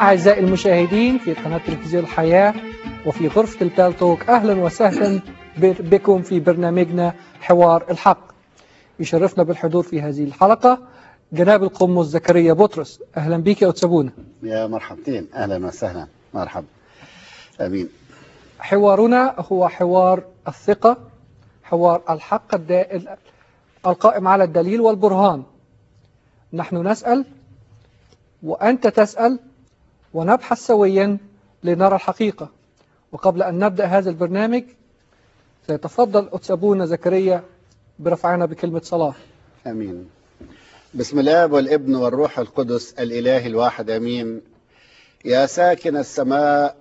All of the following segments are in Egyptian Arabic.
أعزائي المشاهدين في قناة تلفزيون الحياة وفي غرفة البالتوك أهلا وسهلا بكم في برنامجنا حوار الحق يشرفنا بالحضور في هذه الحلقة جناب القمص زكريا بطرس أهلا بك يا أتسابونا يا مرحبتين أهلا وسهلا مرحبا أمين حوارنا هو حوار الثقة حوار الحق الدائل القائم على الدليل والبرهان نحن نسأل وأنت تسأل ونبحث سويا لنرى الحقيقة وقبل أن نبدأ هذا البرنامج سيتفضل أتسابونا زكريا برفعنا بكلمة صلاة أمين بسم الله والابن والروح القدس الإله الواحد أمين يا ساكن السماء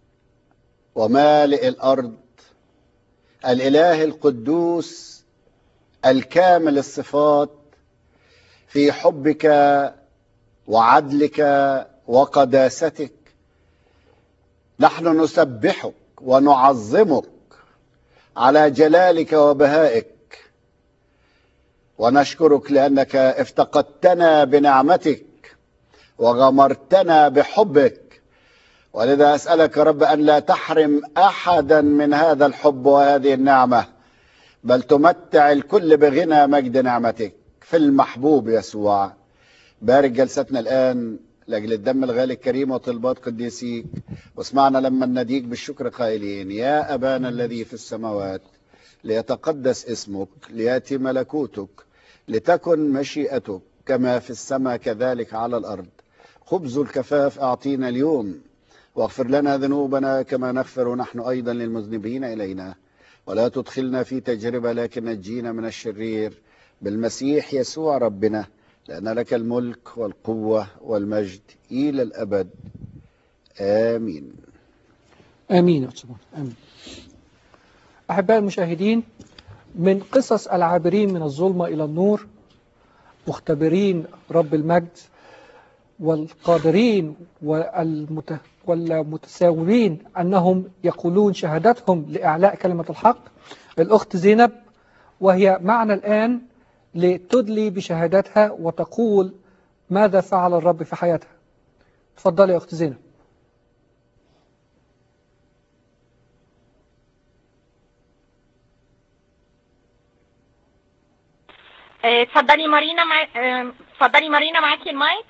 ومالئ الأرض الإله القدوس الكامل الصفات في حبك وعدلك وقداستك نحن نسبحك ونعظمك على جلالك وبهائك ونشكرك لأنك افتقدتنا بنعمتك وغمرتنا بحبك ولذا أسألك يا رب أن لا تحرم أحدا من هذا الحب وهذه النعمة بل تمتع الكل بغنى مجد نعمتك في المحبوب يسوع بارك جلستنا الآن لأجل الدم الغالي الكريم وطلبات قديسيك واسمعنا لما نديك بالشكر قائلين يا أبانا الذي في السماوات ليتقدس اسمك ليأتي ملكوتك لتكن مشيئتك كما في السماء كذلك على الأرض خبز الكفاف أعطينا اليوم واغفر لنا ذنوبنا كما نغفر نحن أيضا للمذنبين إلينا ولا تدخلنا في تجربة لكن نجينا من الشرير بالمسيح يسوع ربنا لأن لك الملك والقوة والمجد إلى الأبد آمين آمين يا أتسابونا آمين أحبائي المشاهدين من قصص العابرين من الظلمة إلى النور مختبرين رب المجد والقادرين والمت... والمتساومين أنهم يقولون شهادتهم لإعلاء كلمة الحق الأخت زينب وهي معنا الآن لتدلي بشهادتها وتقول ماذا فعل الرب في حياتها تفضلي يا أخت زينب اتفضلي مارينا مع... اتفضلي مارينا معاكي المايك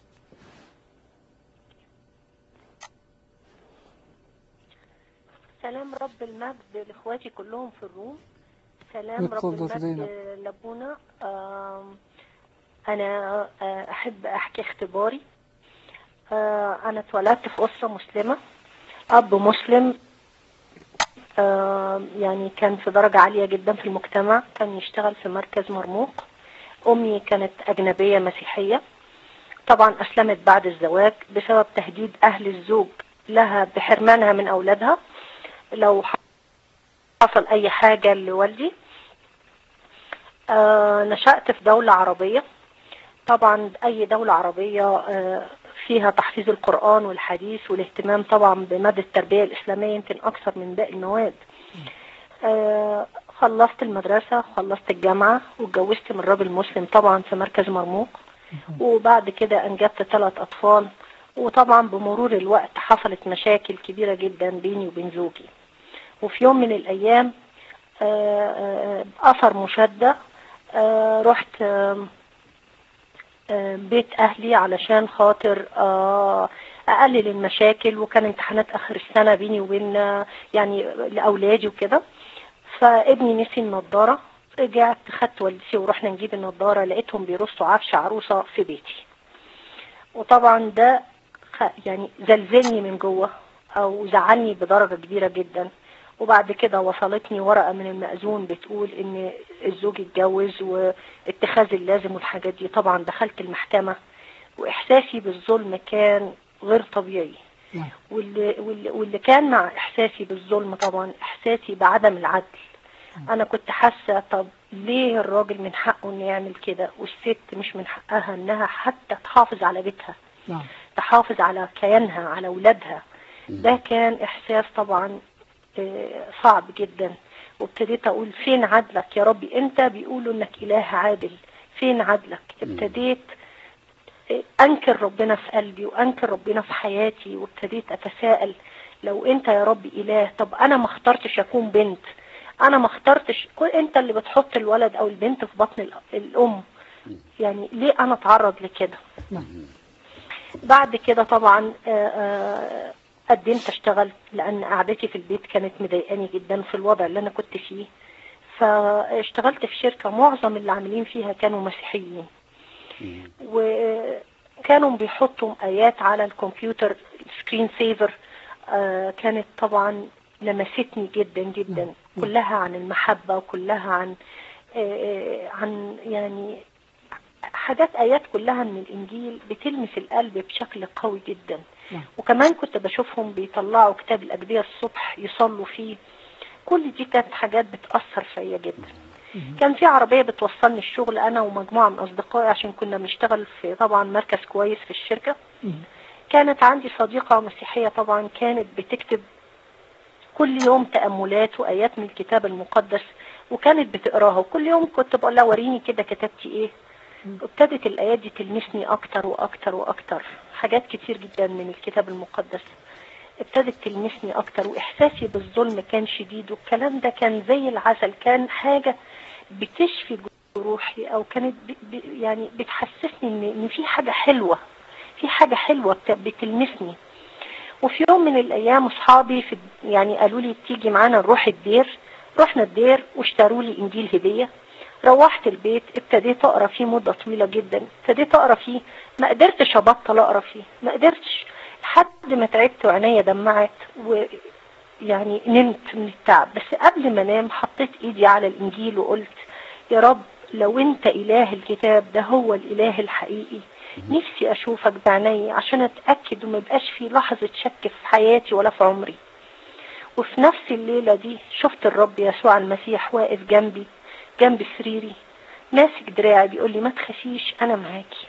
سلام رب المجد لاخواتي كلهم في الروم سلام رب اتفضل المجد زينب. لابونا آم، انا آه، احب احكي اختباري آه، انا اتولدت في اسره مسلمه اب مسلم آه، يعني كان في درجة عالية جدا في المجتمع كان يشتغل في مركز مرموق أمي كانت أجنبية مسيحية طبعا أسلمت بعد الزواج بسبب تهديد أهل الزوج لها بحرمانها من أولادها لو حصل أي حاجة لوالدي آه، نشأت في دولة عربية طبعا أي دولة عربية آه، فيها تحفيظ القرآن والحديث والاهتمام طبعا بمادة التربية الإسلامية يمكن أكثر من باقي المواد آه، خلصت المدرسة خلصت الجامعة واتجوزت من راجل مسلم طبعا في مركز مرموق وبعد كده أنجبت ثلاث أطفال وطبعا بمرور الوقت حصلت مشاكل كبيرة جدا بيني وبين زوجي وفي يوم من الأيام آه، آه، أثر مشادة آه، رحت آه، آه، بيت أهلي علشان خاطر آه، أقلل المشاكل وكان امتحانات آخر السنة بيني وبين آه، يعني لأولادي وكده فابني نسي النضارة رجعت خدت والدتي ورحنا نجيب النضارة لقيتهم بيرصوا عفش عروسة في بيتي وطبعا ده خ- يعني زلزلني من جوه او زعلني بدرجة كبيرة جدا وبعد كده وصلتني ورقة من المأذون بتقول ان الزوج اتجوز واتخاذ اللازم والحاجات دي طبعا دخلت المحكمة واحساسي بالظلم كان غير طبيعي نعم. واللي, واللي, واللي كان مع احساسي بالظلم طبعا احساسي بعدم العدل انا كنت حاسه طب ليه الراجل من حقه انه يعمل كده والست مش من حقها انها حتى تحافظ على بيتها نعم تحافظ على كيانها على اولادها ده كان احساس طبعا آه، صعب جدا وابتديت اقول فين عدلك يا ربي انت بيقولوا انك اله عادل فين عدلك ابتديت انكر ربنا في قلبي وانكر ربنا في حياتي وابتديت اتساءل لو انت يا رب اله طب انا ما اخترتش اكون بنت انا ما اخترتش كل انت اللي بتحط الولد او البنت في بطن الأ- الام يعني ليه انا اتعرض لكده نعم. بعد كده طبعا آه، آه، قدمت اشتغل لان قعدتي في البيت كانت مضايقاني جدا في الوضع اللي انا كنت فيه فاشتغلت في شركة معظم اللي عاملين فيها كانوا مسيحيين وكانوا بيحطوا آيات على الكمبيوتر سكرين سيفر آه، كانت طبعا لمستني جدا جدا كلها عن المحبة وكلها عن آه، آه، عن يعني حاجات آيات كلها من الإنجيل بتلمس القلب بشكل قوي جدا نعم. وكمان كنت بشوفهم بيطلعوا كتاب الأجبية الصبح يصلوا فيه كل دي كانت حاجات بتأثر فيا جدا كان في عربية بتوصلني الشغل أنا ومجموعة من أصدقائي عشان كنا بنشتغل في طبعا مركز كويس في الشركة مم. كانت عندي صديقة مسيحية طبعا كانت بتكتب كل يوم تأملات وآيات من الكتاب المقدس وكانت بتقراها وكل يوم كنت بقول لها وريني كده كتبتي ايه ابتدت الآيات دي تلمسني أكتر وأكتر وأكتر حاجات كتير جدا من الكتاب المقدس ابتدت تلمسني أكتر وإحساسي بالظلم كان شديد والكلام ده كان زي العسل كان حاجة بتشفي جروحي أو كانت ب... ب... يعني بتحسسني إن... إن في حاجة حلوة في حاجة حلوة بت... بتلمسني وفي يوم من الأيام أصحابي في يعني قالوا لي تيجي معانا نروح الدير رحنا الدير واشتروا لي إنجيل هدية روحت البيت ابتديت اقرا فيه مده طويله جدا ابتديت اقرا فيه ما قدرتش ابطل اقرا فيه ما قدرتش لحد ما تعبت وعينيا دمعت ويعني نمت من التعب بس قبل ما انام حطيت ايدي على الانجيل وقلت يا رب لو انت اله الكتاب ده هو الاله الحقيقي نفسي اشوفك بعيني عشان اتاكد وما يبقاش في لحظه شك في حياتي ولا في عمري وفي نفس الليله دي شفت الرب يسوع المسيح واقف جنبي جنب سريري ماسك دراعي بيقول لي ما تخافيش انا معاكي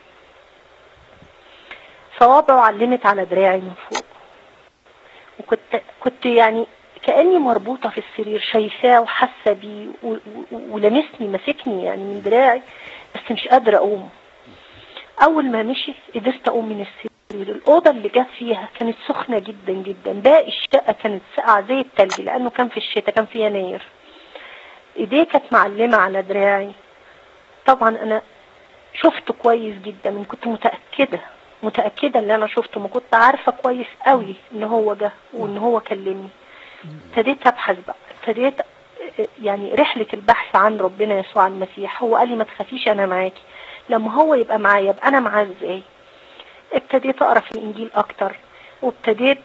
صوابعه علمت على دراعي من فوق وكنت كنت يعني كاني مربوطه في السرير شايفاه وحاسه بيه و- و- ولمسني ماسكني يعني من دراعي بس مش قادره اقوم اول ما مشي قدرت اقوم من السرير الاوضه اللي جت فيها كانت سخنه جدا جدا باقي الشقه كانت ساقعه زي التلج لانه كان في الشتاء كان في يناير ايديه كانت معلمة على دراعي طبعا انا شفته كويس جدا من كنت متأكدة متأكدة ان انا شفته ما كنت عارفة كويس قوي ان هو جه وان هو كلمني ابتديت ابحث بقى ابتديت يعني رحلة البحث عن ربنا يسوع المسيح هو قال لي ما تخافيش انا معاكي لما هو يبقى معايا يبقى انا معاه ازاي ابتديت اقرا في الانجيل اكتر وابتديت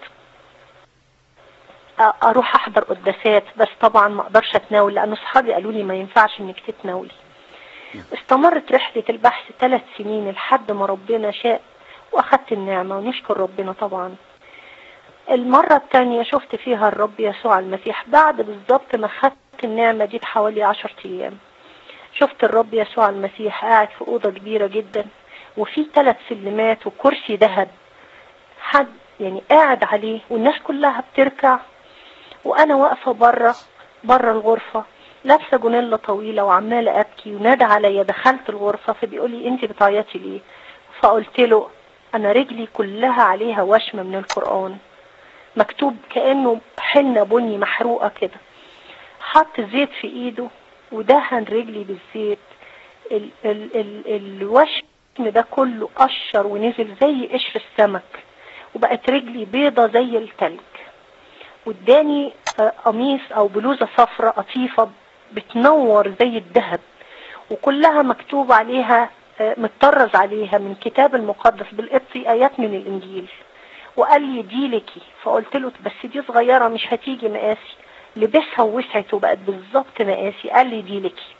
اروح احضر قداسات بس طبعا ما اقدرش اتناول لان اصحابي قالوا لي ما ينفعش انك تتناولي استمرت رحلة البحث ثلاث سنين لحد ما ربنا شاء واخدت النعمة ونشكر ربنا طبعا المرة الثانية شفت فيها الرب يسوع المسيح بعد بالظبط ما خدت النعمة دي بحوالي عشر ايام شفت الرب يسوع المسيح قاعد في أوضة كبيرة جدا وفي ثلاث سلمات وكرسي ذهب حد يعني قاعد عليه والناس كلها بتركع وانا واقفة بره بره الغرفة لابسة جونيلا طويلة وعمالة ابكي ونادى عليا دخلت الغرفة فبيقول لي انت بتعيطي ليه فقلت له انا رجلي كلها عليها وشم من القرآن مكتوب كأنه حنة بني محروقة كده حط زيت في ايده ودهن رجلي بالزيت ال ال ال الوشم ده كله قشر ونزل زي قشر السمك وبقت رجلي بيضة زي التلج واداني قميص او بلوزة صفراء قطيفة بتنور زي الذهب وكلها مكتوب عليها متطرز عليها من كتاب المقدس بالقبطي ايات من الانجيل وقال لي دي لكي فقلت له بس دي صغيرة مش هتيجي مقاسي لبسها ووسعت وبقت بالظبط مقاسي قال لي دي لكي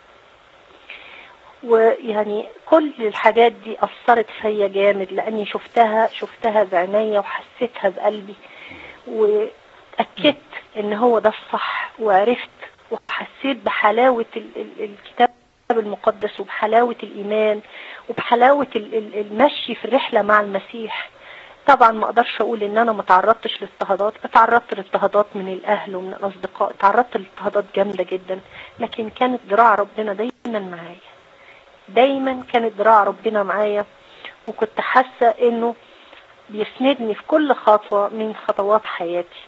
ويعني كل الحاجات دي أثرت فيا جامد لأني شفتها شفتها بعينيا وحسيتها بقلبي وأكدت إن هو ده الصح وعرفت وحسيت بحلاوة ال ال الكتاب المقدس وبحلاوة الإيمان وبحلاوة المشي في الرحلة مع المسيح طبعا ما اقدرش اقول ان انا ما تعرضتش لاضطهادات اتعرضت لاضطهادات من الاهل ومن الاصدقاء تعرضت لاضطهادات جامده جدا لكن كانت ذراع ربنا دايما معايا دايما كانت ذراع ربنا معايا وكنت حاسة انه بيسندني في كل خطوة من خطوات حياتي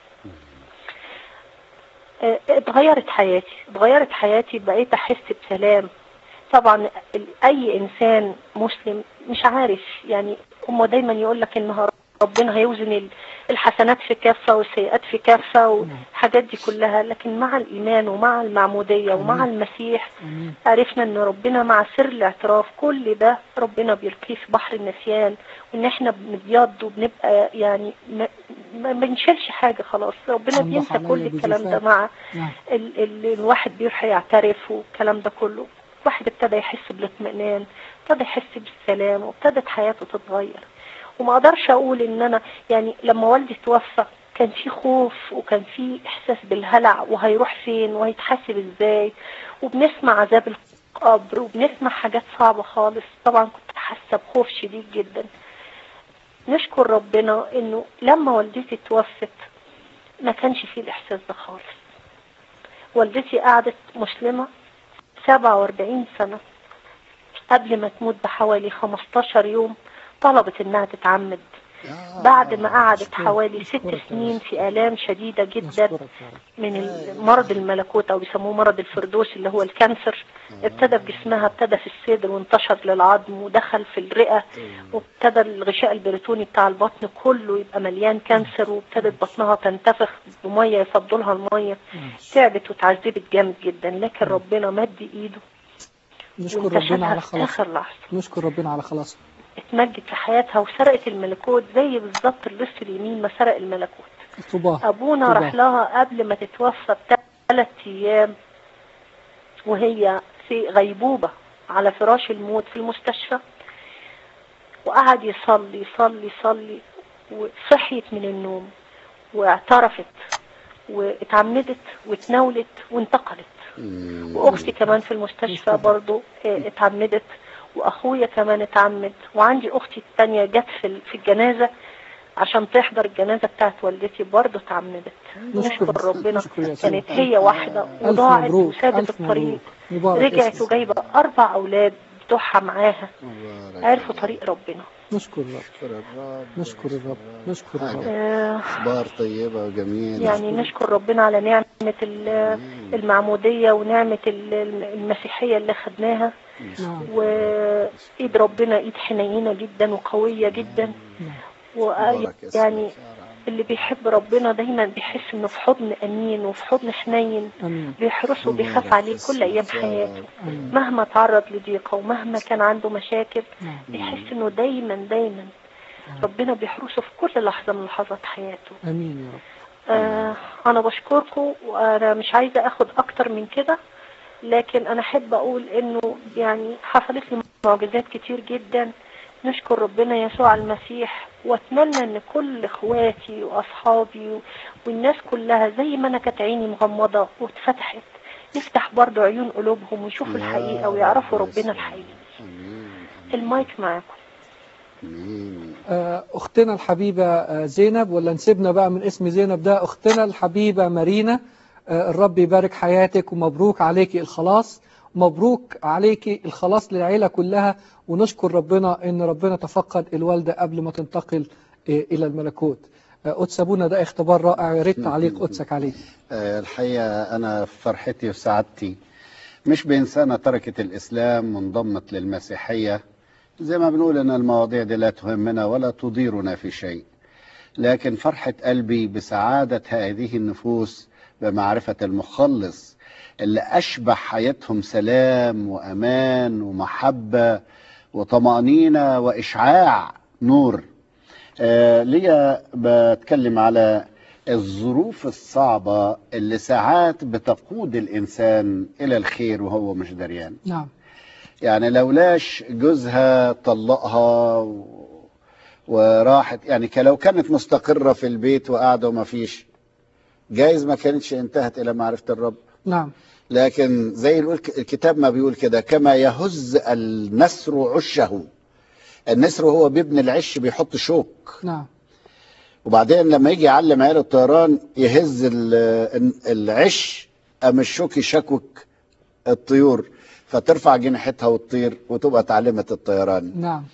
آه، اتغيرت حياتي اتغيرت حياتي بقيت احس بسلام طبعا ال- اي انسان مسلم مش عارف يعني هم دايما يقول لك ان ربنا هيوزن ال- الحسنات في كافة والسيئات في كافة والحاجات دي كلها لكن مع الايمان ومع المعمودية ومع أمين. المسيح امين عرفنا ان ربنا مع سر الاعتراف كل ده ربنا بيلقيه في بحر النسيان وان احنا بنبيض وبنبقى يعني ما, ما بنشيلش حاجة خلاص ربنا الله بينسى عليا كل الكلام ده بجفاف. مع نعم ال ال الواحد بيروح يعترف والكلام ده كله الواحد ابتدى يحس بالاطمئنان ابتدى يحس بالسلام وابتدت حياته تتغير وما اقدرش اقول ان انا يعني لما والدي توفى كان في خوف وكان في احساس بالهلع وهيروح فين وهيتحاسب ازاي وبنسمع عذاب القبر وبنسمع حاجات صعبة خالص طبعا كنت حاسة بخوف شديد جدا نشكر ربنا انه لما والدتي توفت ما كانش فيه الاحساس ده خالص والدتي قعدت مسلمة 47 سنة قبل ما تموت بحوالي 15 يوم طلبت انها تتعمد بعد ما قعدت أشكرك- حوالي ست أشكرك يا سنين رب. في آلام شديدة جدا نشكرك يا رب من مرض الملكوت او بيسموه مرض الفردوس اللي هو الكانسر ابتدى في جسمها ابتدى في الصدر وانتشر للعظم ودخل في الرئة وابتدى الغشاء البريتوني بتاع البطن كله يبقى مليان كانسر وابتدت بطنها تنتفخ بمية يفضوا لها المية تعبت وتعذبت جامد جدا لكن ربنا مد ايده نشكر ربنا وانتشلها على في خلاصه اخر لحظة نشكر ربنا على خلاصه اتمجد في حياتها وسرقت الملكوت زي بالظبط اللص اليمين ما سرق الملكوت طوباه ابونا طبعا. راح لها قبل ما تتوفى بثلاث ايام وهي في غيبوبة على فراش الموت في المستشفى وقعد يصلي يصلي يصلي وصحيت من النوم واعترفت واتعمدت واتناولت وانتقلت واختي كمان في المستشفى برضو اه، اتعمدت واخويا كمان اتعمد وعندي اختي التانية جت في في الجنازة عشان تحضر الجنازة بتاعت والدتي برضو اتعمدت نشكر ربنا نشكر يسوع. كانت هي واحدة ألف وضاعت مبروك وسابت ألف الطريق مبروك مبارك رجعت اسمك. وجايبة أربع أولاد بتوعها معاها عرفوا طريق ربنا نشكر الرب نشكر الرب نشكر الرب آه، اخبار طيبه وجميله يعني نشكر ربنا على نعمة ال- المعمودية ونعمة ال- المسيحية اللي خدناها نعم وإيد ربنا إيد حنينة جدا وقوية جدا مبارك اسمك ويعني يا رب. اللي بيحب ربنا دايما بيحس انه في حضن امين وفي حضن حنين امين بيحرسه وبيخاف عليه كل ايام حياته امين مهما تعرض لضيقه ومهما كان عنده مشاكل نعم بيحس انه دايما دايما ربنا بيحرسه في كل لحظه من لحظات حياته امين يا رب آه انا بشكركم وانا مش عايزه اخد اكتر من كده لكن انا احب اقول انه يعني حصلت لي معجزات كتير جدا نشكر ربنا يسوع المسيح واتمنى ان كل اخواتي واصحابي و- والناس كلها زي ما انا كانت عيني مغمضه واتفتحت يفتح برضو عيون قلوبهم ويشوفوا الحقيقه ويعرفوا ربنا الحقيقي امين المايك معاكم امين آه، أختنا الحبيبة آه، زينب ولا نسيبنا بقى من اسم زينب ده أختنا الحبيبة مارينا آه، الرب يبارك حياتك ومبروك عليكي الخلاص مبروك عليكي الخلاص للعيلة كلها ونشكر ربنا إن ربنا تفقد الوالدة قبل ما تنتقل آه، إلى الملكوت آه، قدس أبونا ده اختبار رائع يا ريت تعليق قدسك عليه آه، الحقيقة أنا فرحتي وسعادتي مش بإنسانة تركت الإسلام وانضمت للمسيحية زي ما بنقول أن المواضيع دي لا تهمنا ولا تضيرنا في شيء لكن فرحة قلبي بسعادة هذه النفوس بمعرفة المخلص اللي أشبع حياتهم سلام وأمان ومحبة وطمأنينة وإشعاع نور آه ليا بتكلم على الظروف الصعبة اللي ساعات بتقود الإنسان إلى الخير وهو مش دريان نعم يعني لولاش جوزها طلقها و... وراحت يعني ك- لو كانت مستقرة في البيت وقاعدة وما فيش جايز ما كانتش انتهت إلى معرفة الرب نعم لكن زي الول- الكتاب ما بيقول كده كما يهز النسر عشه النسر هو بيبني العش بيحط شوك نعم وبعدين لما يجي يعلم عيال الطيران يهز ال- العش أم الشوك يشكوك الطيور فترفع جناحتها وتطير وتبقى اتعلمت الطيران نعم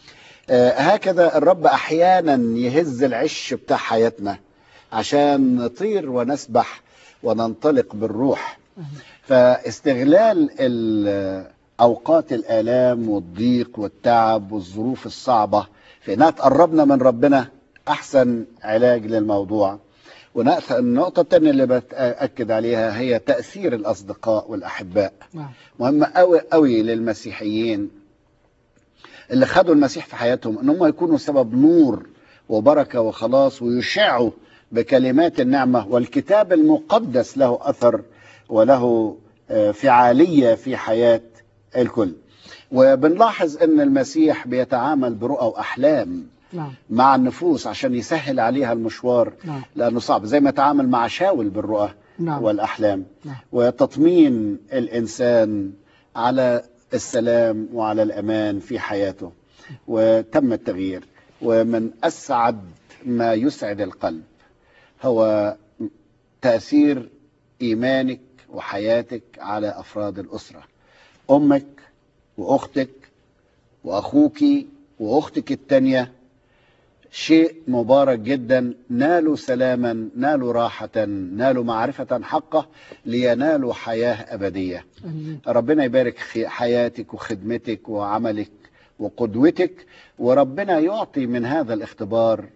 آه، هكذا الرب احيانا يهز العش بتاع حياتنا عشان نطير ونسبح وننطلق بالروح فاستغلال ال- اوقات الالام والضيق والتعب والظروف الصعبه في انها تقربنا من ربنا احسن علاج للموضوع ونقطة- النقطة الثانية اللي بتأكد عليها هي تأثير الأصدقاء والأحباء نعم مهمة قوي قوي للمسيحيين اللي خدوا المسيح في حياتهم ان هم يكونوا سبب نور وبركة وخلاص ويشعوا بكلمات النعمة والكتاب المقدس له أثر وله آه، فعالية في حياة الكل وبنلاحظ ان المسيح بيتعامل برؤى وأحلام نعم مع النفوس عشان يسهل عليها المشوار نعم لأنه صعب زي ما تعامل مع شاول بالرؤى نعم والأحلام نعم. وتطمين الإنسان على السلام وعلى الأمان في حياته وتم التغيير ومن أسعد ما يسعد القلب هو تأثير إيمانك وحياتك على أفراد الأسرة أمك وأختك وأخوك وأختك التانية شيء مبارك جدا نالوا سلاما نالوا راحة نالوا معرفة حقه لينالوا حياة أبدية آمين ربنا يبارك في حياتك وخدمتك وعملك وقدوتك وربنا يعطي من هذا الاختبار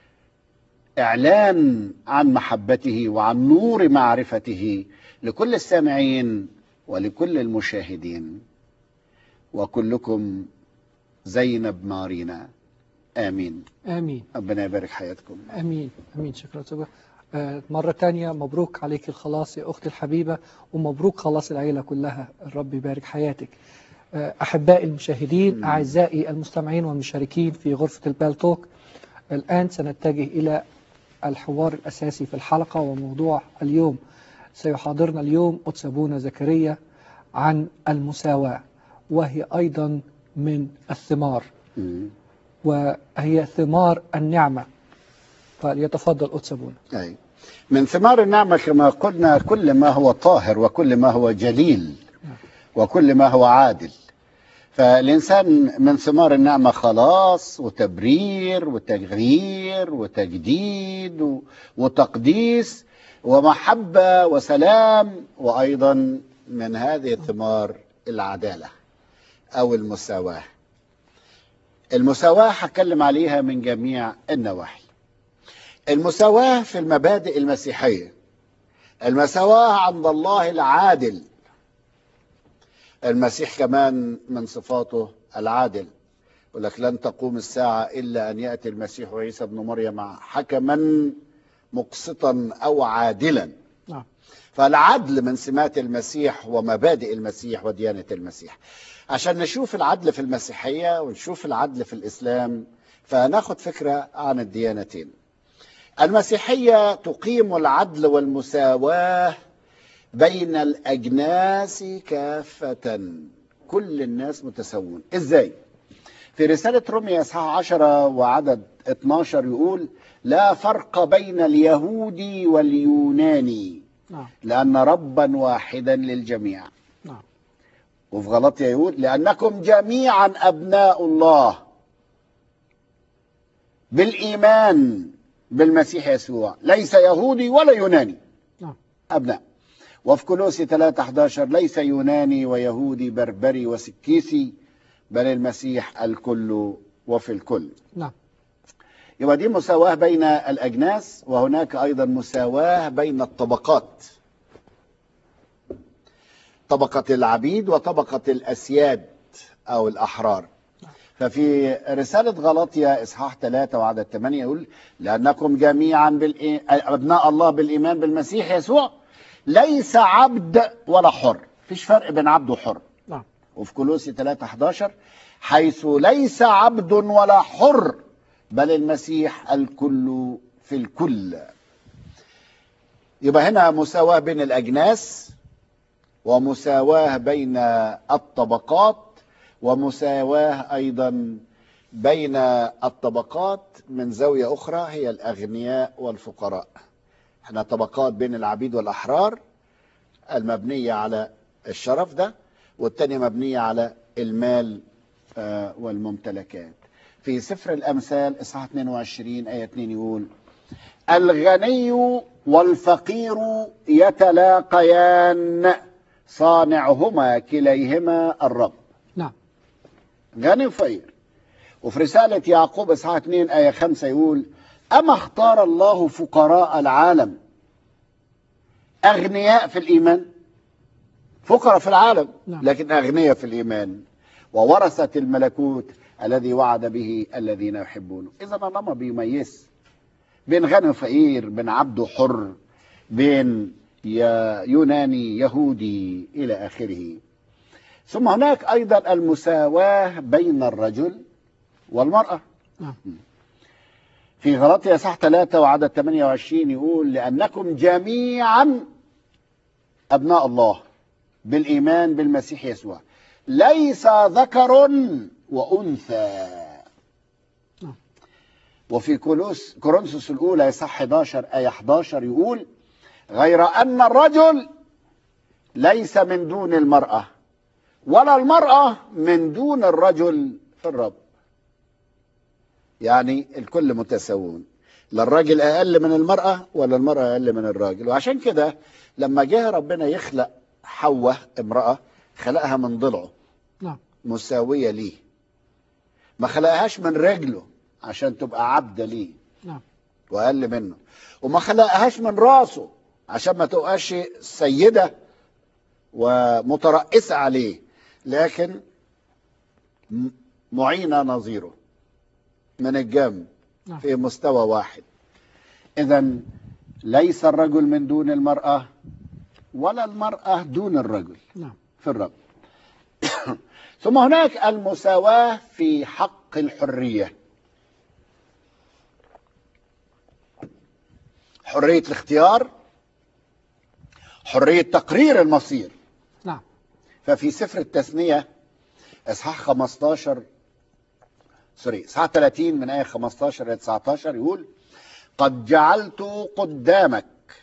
إعلان عن محبته وعن نور معرفته لكل السامعين ولكل المشاهدين وكلكم زينب مارينا آمين آمين ربنا يبارك حياتكم امين امين شكرا سبا آه، مرة تانية مبروك عليك الخلاص يا أختي الحبيبة ومبروك خلاص العيلة كلها الرب يبارك حياتك آه، أحبائي المشاهدين مم. أعزائي المستمعين والمشاركين في غرفة البالتوك الآن سنتجه إلى الحوار الأساسي في الحلقة وموضوع اليوم سيحاضرنا اليوم قدس أبونا زكريا عن المساواة وهي أيضا من الثمار مم. وهي ثمار النعمة فليتفضل قدس أبونا أي. من ثمار النعمة كما قلنا كل ما هو طاهر وكل ما هو جليل وكل ما هو عادل فالإنسان من ثمار النعمة خلاص وتبرير وتغيير وتجديد و- وتقديس ومحبة وسلام وأيضا من هذه الثمار العدالة أو المساواة المساواة هتكلم عليها من جميع النواحي المساواة في المبادئ المسيحية المساواة عند الله العادل المسيح كمان من صفاته العادل يقول لك لن تقوم الساعة إلا أن يأتي المسيح عيسى ابن مريم حكما مقسطا أو عادلا نعم فالعدل من سمات المسيح ومبادئ المسيح وديانة المسيح عشان نشوف العدل في المسيحية ونشوف العدل في الإسلام فناخد فكرة عن الديانتين المسيحية تقيم العدل والمساواة بين الأجناس كافة كل الناس متساوون إزاي؟ في رسالة رومية إصحاح 10 وعدد 12 يقول لا فرق بين اليهودي واليوناني نعم لأن ربا واحدا للجميع نعم وفي غلطية يقول لأنكم جميعا أبناء الله بالإيمان بالمسيح يسوع ليس يهودي ولا يوناني نعم أبناء وفي كولوسي 3 11 ليس يوناني ويهودي بربري وسكيسي بل المسيح الكل وفي الكل نعم يبقى دي مساواة بين الأجناس وهناك أيضا مساواة بين الطبقات طبقة العبيد وطبقة الأسياد أو الأحرار ففي رسالة غلطية إصحاح 3 وعدد 8 يقول لأنكم جميعا بالإي... أبناء الله بالإيمان بالمسيح يسوع ليس عبد ولا حر فيش فرق بين عبد وحر نعم وفي كولوسي 3 11 حيث ليس عبد ولا حر بل المسيح الكل في الكل يبقى هنا مساواة بين الأجناس ومساواة بين الطبقات ومساواة أيضا بين الطبقات من زاوية أخرى هي الأغنياء والفقراء احنا طبقات بين العبيد والأحرار المبنية على الشرف ده والتانية مبنية على المال آه، والممتلكات في في سفر الأمثال إصحاح 22 آية 2 يقول الغني والفقير يتلاقيان صانعهما كليهما الرب نعم غني وفقير وفي رسالة يعقوب إصحاح 2 آية 5 يقول أما اختار الله فقراء العالم أغنياء في الإيمان فقراء في العالم نعم. لكن أغنياء في الإيمان وورثة الملكوت الذي وعد به الذين يحبونه إذا الله ما بيميز بين غني وفقير بين عبد وحر بين يا- يوناني يهودي إلى آخره ثم هناك أيضا المساواة بين الرجل والمرأة نعم في غلطية صح 3 وعدد 28 يقول لأنكم جميعا أبناء الله بالإيمان بالمسيح يسوع ليس ذكر وأنثى نعم. وفي كولوس كورنثوس الأولى صح 11 آية 11 يقول غير أن الرجل ليس من دون المرأة ولا المرأة من دون الرجل في الرب يعني الكل متساوون لا الراجل اقل من المراه ولا المراه اقل من الراجل وعشان كده لما جه ربنا يخلق حواء امراه خلقها من ضلعه نعم مساويه ليه ما خلقهاش من رجله عشان تبقى عبده ليه نعم واقل منه وما خلقهاش من راسه عشان ما تبقاش سيده ومترأسه عليه لكن م- معينه نظيره من الجنب نعم. في مستوى واحد اذا ليس الرجل من دون المراه ولا المراه دون الرجل نعم في الرب ثم هناك المساواة في حق الحرية حرية الاختيار حرية تقرير المصير نعم ففي سفر التثنية اصحاح 15 سوري اصحاح 30 من آية 15 إلى 19 يقول قد جعلت قدامك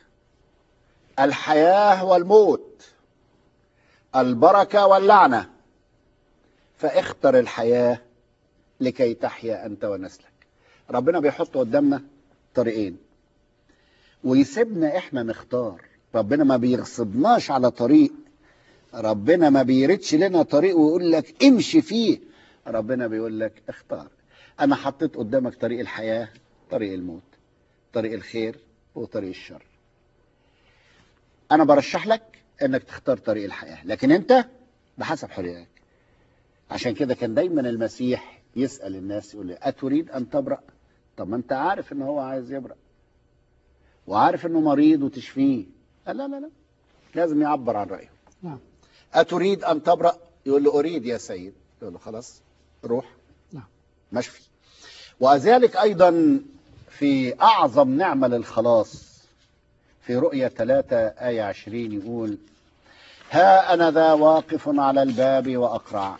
الحياة والموت البركة واللعنة فاختر الحياة لكي تحيا أنت ونسلك ربنا بيحط قدامنا طريقين ويسيبنا احنا نختار ربنا ما بيغصبناش على طريق ربنا ما بيردش لنا طريق ويقول لك امشي فيه ربنا بيقول لك اختار انا حطيت قدامك طريق الحياة طريق الموت طريق الخير وطريق الشر انا برشح لك انك تختار طريق الحياة لكن انت بحسب حريتك عشان كده كان دايما المسيح يسأل الناس يقول لي أتريد أن تبرأ طب ما أنت عارف إن هو عايز يبرأ وعارف إنه مريض وتشفيه قال لا لا لا لازم يعبر عن رأيه نعم أتريد أن تبرأ يقول له أريد يا سيد يقول له خلاص روح نعم. مشفي وذلك أيضا في أعظم نعمة للخلاص في رؤية 3 آية 20 يقول ها أنا ذا واقف على الباب وأقرع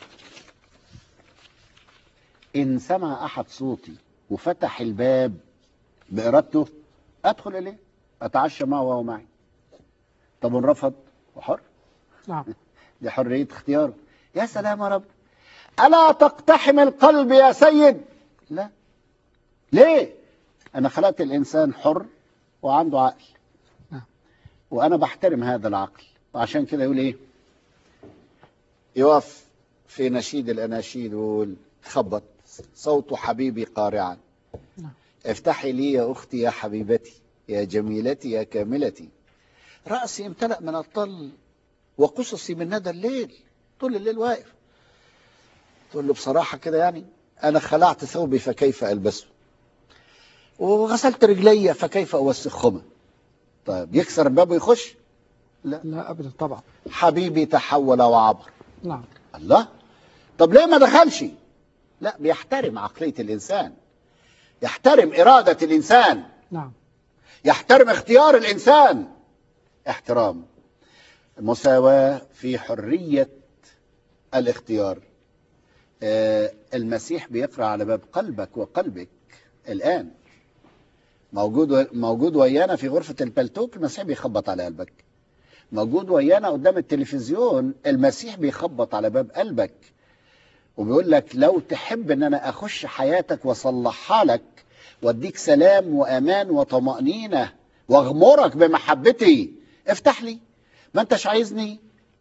إن سمع أحد صوتي وفتح الباب بإرادته أدخل إليه أتعشى معه وهو معي طب إن رفض وحر نعم دي حرية اختياره يا سلام يا رب ألا تقتحم القلب يا سيد لا ليه أنا خلقت الإنسان حر وعنده عقل نعم. وأنا بحترم هذا العقل وعشان كده يقول إيه يقف في نشيد الأناشيد ويقول خبط صوت حبيبي قارعا نعم. افتحي لي يا أختي يا حبيبتي يا جميلتي يا كاملتي رأسي امتلأ من الطل وقصصي من ندى الليل طول الليل واقف تقول له بصراحة كده يعني أنا خلعت ثوبي فكيف ألبسه وغسلت رجلي فكيف أوسخهما طيب يكسر الباب ويخش لا لا أبدا طبعا حبيبي تحول وعبر نعم الله طب ليه ما دخلش لا بيحترم عقلية الإنسان يحترم إرادة الإنسان نعم يحترم اختيار الإنسان احترام المساواة في حرية الاختيار آه، المسيح بيقرأ على باب قلبك وقلبك الآن موجود موجود ويانا في غرفة البلتوك المسيح بيخبط على قلبك موجود ويانا قدام التلفزيون المسيح بيخبط على باب قلبك وبيقول لك لو تحب ان انا اخش حياتك واصلحها لك واديك سلام وامان وطمانينه واغمرك بمحبتي افتح لي ما انتش عايزني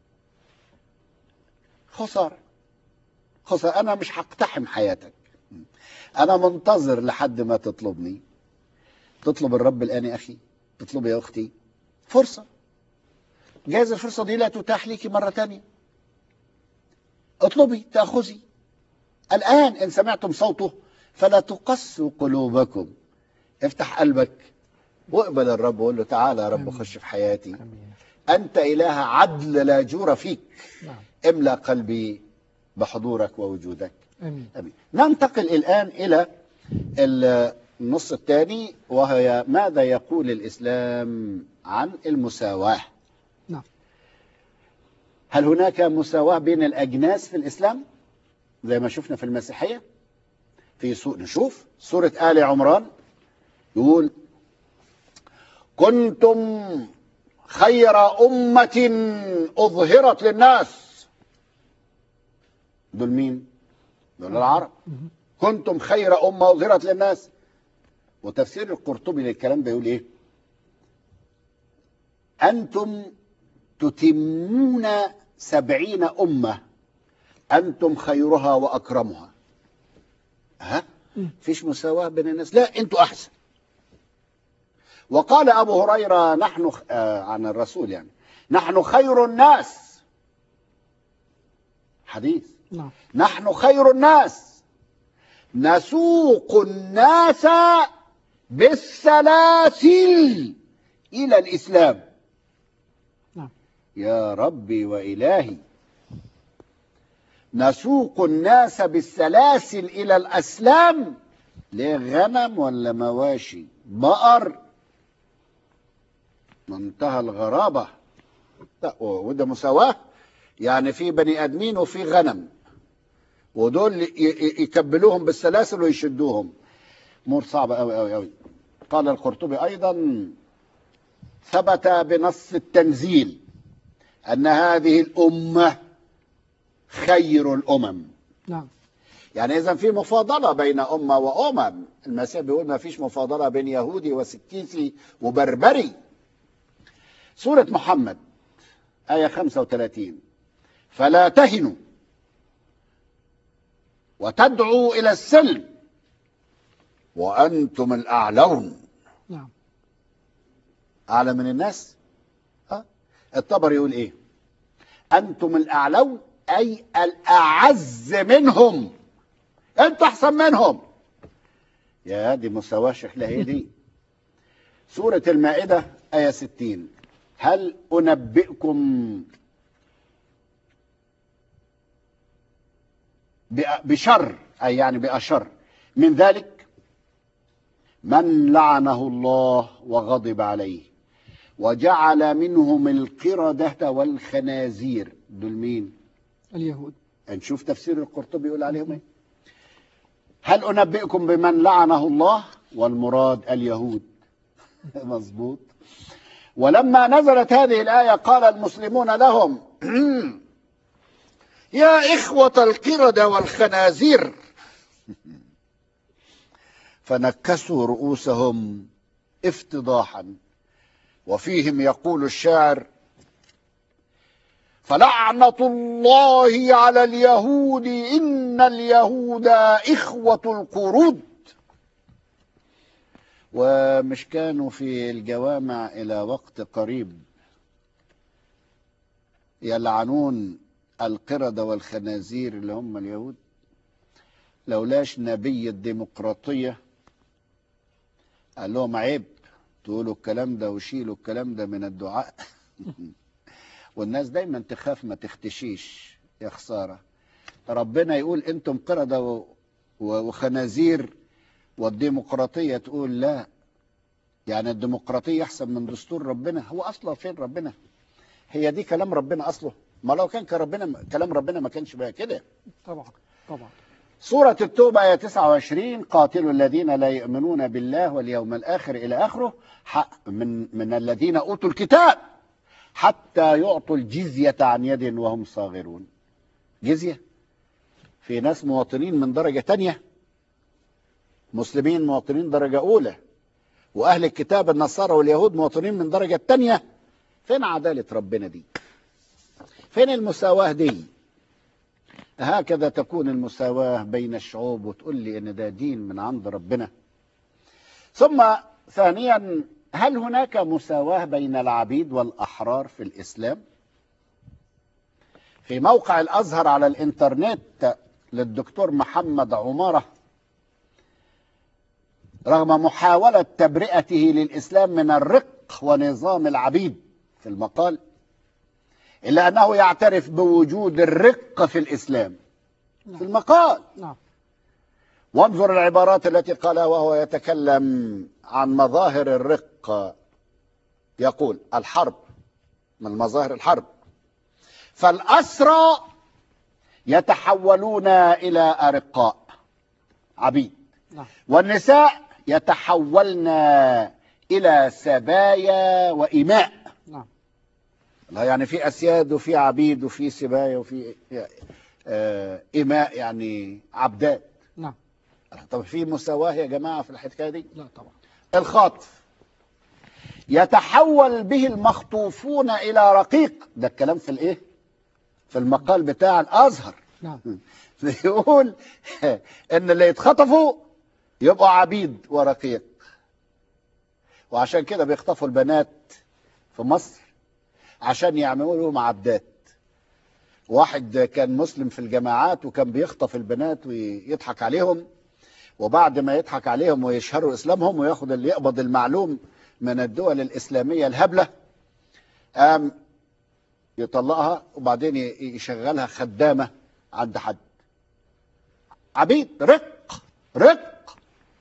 خساره خساره انا مش هقتحم حياتك انا منتظر لحد ما تطلبني تطلب الرب الان يا اخي تطلب يا اختي فرصه جايز الفرصه دي لا تتاح لك مره تانية اطلبي تاخذي الان ان سمعتم صوته فلا تقسوا قلوبكم افتح قلبك واقبل الرب وقول له تعالى يا رب آمين. خش في حياتي امين انت اله عدل لا جور فيك نعم املا قلبي بحضورك ووجودك امين امين ننتقل الان الى النص الثاني وهي ماذا يقول الاسلام عن المساواه نعم هل هناك مساواة بين الأجناس في الإسلام زي ما شفنا في المسيحية في سو... نشوف سورة آل عمران يقول كنتم خير أمة أظهرت للناس دول مين؟ دول العرب مهم. كنتم خير أمة أظهرت للناس وتفسير القرطبي للكلام ده يقول إيه؟ أنتم تتمون سبعين أمة أنتم خيرها وأكرمها ها مم. فيش مساواة بين الناس لا أنتوا أحسن وقال أبو هريرة نحن خ- آه عن الرسول يعني نحن خير الناس حديث نعم نحن خير الناس نسوق الناس بالسلاسل إلى الإسلام نعم يا ربي وإلهي نسوق الناس بالسلاسل إلى الأسلام ليه غنم ولا مواشي بقر منتهى الغرابة لا وده مساواة يعني في بني آدمين وفي غنم ودول ي- ي- يكبلوهم بالسلاسل ويشدوهم امور صعبه قوي قوي قوي قال القرطبي ايضا ثبت بنص التنزيل ان هذه الامه خير الامم نعم يعني اذا في مفاضله بين امه وامم المسيح بيقول ما فيش مفاضله بين يهودي وسكيسي وبربري سوره محمد ايه 35 فلا تهنوا وتدعوا الى السلم وانتم الاعلون نعم اعلى من الناس ها الطبر يقول ايه انتم الاعلون اي الاعز منهم انت احسن منهم يا دي مساواه شكلها ايه دي سوره المائده ايه 60 هل انبئكم بأ- بشر اي يعني باشر من ذلك من لعنه الله وغضب عليه وجعل منهم القردة والخنازير دول مين اليهود نشوف تفسير القرطبي يقول عليهم ايه هل انبئكم بمن لعنه الله والمراد اليهود مظبوط ولما نزلت هذه الايه قال المسلمون لهم يا اخوه القرده والخنازير فنكسوا رؤوسهم افتضاحا وفيهم يقول الشاعر فلعنة الله على اليهود إن اليهود إخوة القرود ومش كانوا في الجوامع إلى وقت قريب يلعنون القردة والخنازير اللي هم اليهود لولاش نبي الديمقراطية قال لهم عيب تقولوا الكلام ده وشيلوا الكلام ده من الدعاء والناس دايما تخاف ما تختشيش يا خسارة ربنا يقول انتم قردة و- و- وخنازير والديمقراطية تقول لا يعني الديمقراطية أحسن من دستور ربنا هو أصلا فين ربنا هي دي كلام ربنا أصله ما لو كان كان ربنا كلام ربنا ما كانش بقى كده طبعا طبعا سورة التوبة آية 29 قاتلوا الذين لا يؤمنون بالله واليوم الآخر إلى آخره حق من من الذين أوتوا الكتاب حتى يعطوا الجزية عن يد وهم صاغرون جزية في ناس مواطنين من درجة تانية مسلمين مواطنين درجة أولى وأهل الكتاب النصارى واليهود مواطنين من درجة تانية فين عدالة ربنا دي فين المساواة دي هكذا تكون المساواة بين الشعوب وتقول لي ان ده دين من عند ربنا ثم ثانيا هل هناك مساواة بين العبيد والأحرار في الإسلام في موقع الأزهر على الإنترنت للدكتور محمد عمارة رغم محاولة تبرئته للإسلام من الرق ونظام العبيد في المقال إلا أنه يعترف بوجود الرق في الإسلام في المقال نعم وانظر العبارات التي قالها وهو يتكلم عن مظاهر الرق يقول الحرب من مظاهر الحرب فالأسرى يتحولون إلى أرقاء عبيد نعم والنساء يتحولن إلى سبايا وإماء نعم لا يعني في أسياد وفي عبيد وفي سبايا وفي آه، إماء يعني عبدات نعم طب في مساواة يا جماعة في الحكاية دي لا طبعا الخاطف يتحول به المخطوفون إلى رقيق ده الكلام في الإيه في المقال بتاع الأزهر نعم بيقول ان اللي يتخطفوا يبقوا عبيد ورقيق وعشان كده بيخطفوا البنات في مصر عشان يعملوا لهم عبدات واحد كان مسلم في الجماعات وكان بيخطف البنات ويضحك عليهم وبعد ما يضحك عليهم ويشهروا اسلامهم وياخد اللي يقبض المعلوم من الدول الاسلاميه الهبله قام يطلقها وبعدين ي- يشغلها خدامه عند حد عبيد رق رق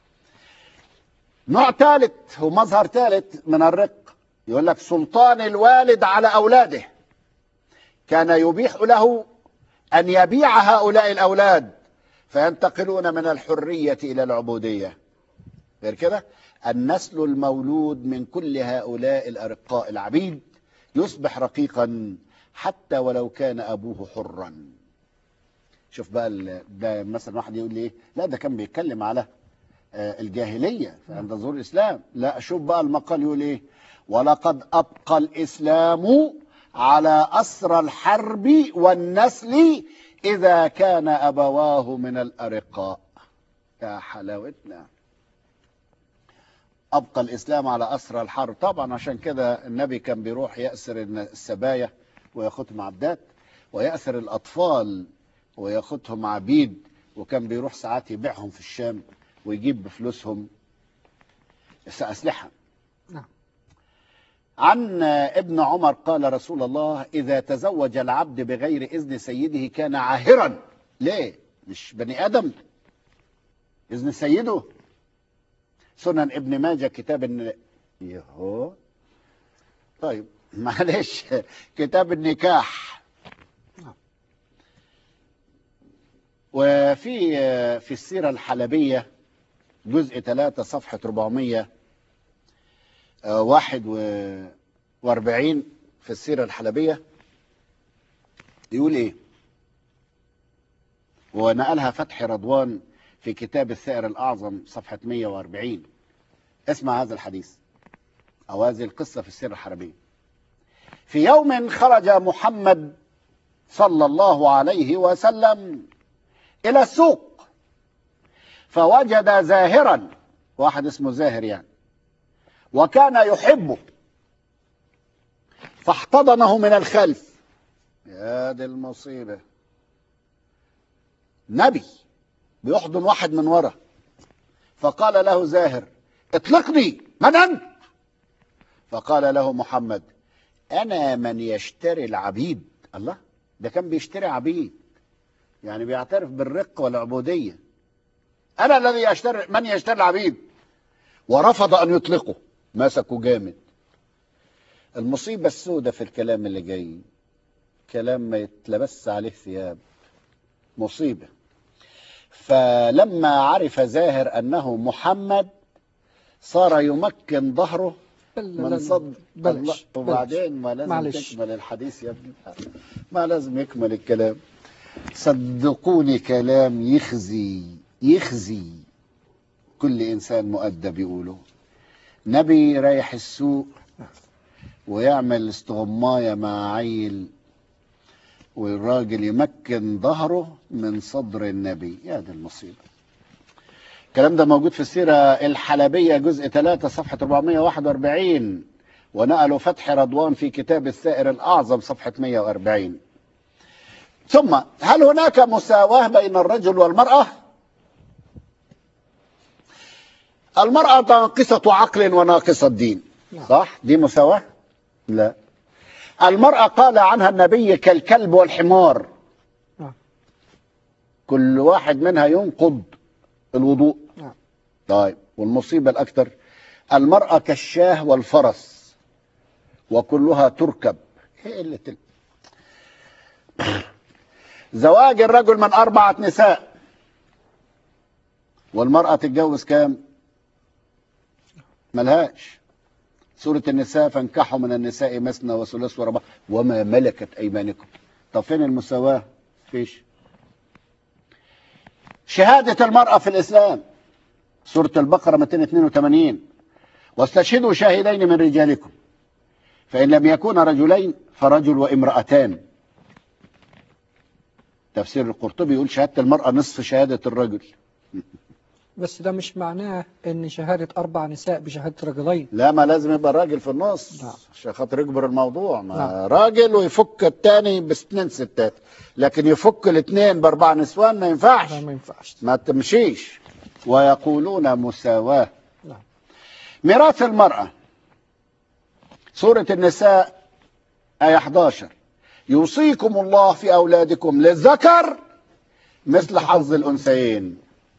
نوع ثالث ومظهر ثالث من الرق يقول لك سلطان الوالد على اولاده كان يبيح له ان يبيع هؤلاء الاولاد فينتقلون من الحريه الى العبوديه غير كده النسل المولود من كل هؤلاء الارقاء العبيد يصبح رقيقا حتى ولو كان ابوه حرا شوف بقى ال- ده مثلا واحد يقول لي ايه لا ده كان بيتكلم على آه، الجاهليه عند ظهور الاسلام لا شوف بقى المقال يقول ايه ولقد ابقى الاسلام على اسر الحرب والنسل اذا كان ابواه من الارقاء يا حلاوتنا ابقى الاسلام على اسر الحرب طبعا عشان كده النبي كان بيروح ياسر السبايا وياخدهم عبدات وياسر الاطفال وياخدهم عبيد وكان بيروح ساعات يبيعهم في الشام ويجيب بفلوسهم اسلحه نعم عن ابن عمر قال رسول الله إذا تزوج العبد بغير إذن سيده كان عاهرا ليه مش بني آدم إذن سيده سنن ابن ماجه كتاب الن... يهو طيب معلش كتاب النكاح نعم. وفي في السيرة الحلبية جزء 3 صفحة 400 آه، واحد و- واربعين في السيرة الحلبية يقول ايه ونقلها فتحي رضوان في كتاب الثائر الأعظم صفحة 140 اسمع هذا الحديث أو هذه القصة في السيرة الحربية في يوم خرج محمد صلى الله عليه وسلم إلى السوق فوجد زاهرا واحد اسمه زاهر يعني وكان يحبه فاحتضنه من الخلف يا دي المصيبة نبي بيحضن واحد من ورا فقال له زاهر اطلقني من أنت فقال له محمد أنا من يشتري العبيد الله ده كان بيشتري عبيد يعني بيعترف بالرق والعبودية أنا الذي يشتري من يشتري العبيد ورفض أن يطلقه مسكه جامد المصيبة السوداء في الكلام اللي جاي كلام ما يتلبس عليه ثياب مصيبة فلما عرف زاهر أنه محمد صار يمكن ظهره من صد الله بلاش وبعدين ما لازم معلش. تكمل الحديث يا ابني ما لازم يكمل الكلام صدقوني كلام يخزي يخزي كل إنسان مؤدب يقوله نبي رايح السوق ويعمل استغماية مع عيل والراجل يمكن ظهره من صدر النبي يا دي المصيبة الكلام ده موجود في السيرة الحلبية جزء 3 صفحة 441 ونقلوا فتح رضوان في كتاب الثائر الأعظم صفحة 140 ثم هل هناك مساواة بين الرجل والمرأة؟ المرأة ناقصة عقل وناقصة دين نعم. صح؟ دي مساواة؟ لا المرأة قال عنها النبي كالكلب والحمار نعم. كل واحد منها ينقض الوضوء نعم. طيب والمصيبة الأكثر المرأة كالشاه والفرس وكلها تركب ايه قلة ال- زواج الرجل من أربعة نساء والمرأة تتجوز كام ملهاش سورة النساء فانكحوا من النساء مثنى وثلاث ورباع وما ملكت أيمانكم طب فين المساواة فيش شهادة المرأة في الإسلام سورة البقرة 282 واستشهدوا شاهدين من رجالكم فإن لم يكونا رجلين فرجل وامرأتان تفسير القرطبي يقول شهادة المرأة نصف شهادة الرجل بس ده مش معناه ان شهادة اربع نساء بشهادة رجلين لا ما لازم يبقى الراجل في النص نعم. عشان خاطر يجبر الموضوع ما نعم. راجل ويفك التاني باثنين ستات لكن يفك الاثنين باربع نسوان ما ينفعش ده ما ينفعش ما تمشيش ويقولون مساواة نعم. ميراث المرأة سورة النساء آية 11 يوصيكم الله في أولادكم للذكر مثل حظ الأنثيين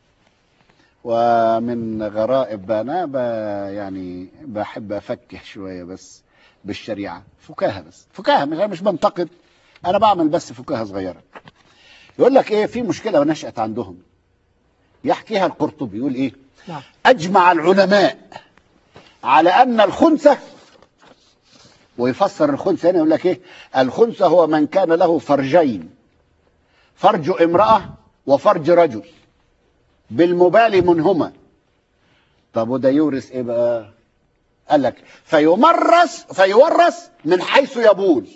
ومن غرائب أنا ب- يعني بحب أفكه شوية بس بالشريعة فكاهة بس فكاهة مش أنا مش بنتقد أنا بعمل بس فكاهة صغيرة يقول لك إيه في مشكلة ونشأت عندهم يحكيها القرطبي يقول إيه نعم أجمع العلماء على أن الخنثى ويفسر الخنثى هنا يقول لك إيه الخنثى هو من كان له فرجين فرج امرأة وفرج رجل بالمبالي منهما طب وده يورث إيه بقى قال لك فيمرس فيورث من حيث يبول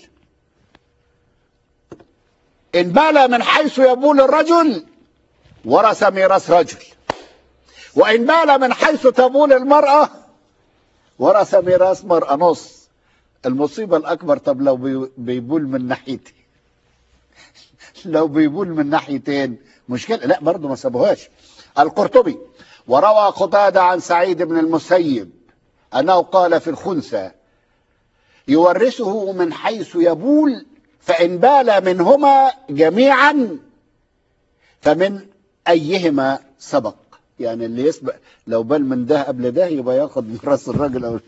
إن بال من حيث يبول الرجل ورث ميراث رجل وإن بال من حيث تبول المرأة ورث ميراث مرأة نص المصيبة الأكبر طب لو بي- بيبول من ناحيتين لو بيبول من ناحيتين مشكلة لا برضه ما سابوهاش القرطبي وروى قتادة عن سعيد بن المسيب أنه قال في الخنثى يورثه من حيث يبول فإن بال منهما جميعا فمن أيهما سبق يعني اللي يسبق لو بال من ده قبل ده يبقى ياخد من راس الراجل أو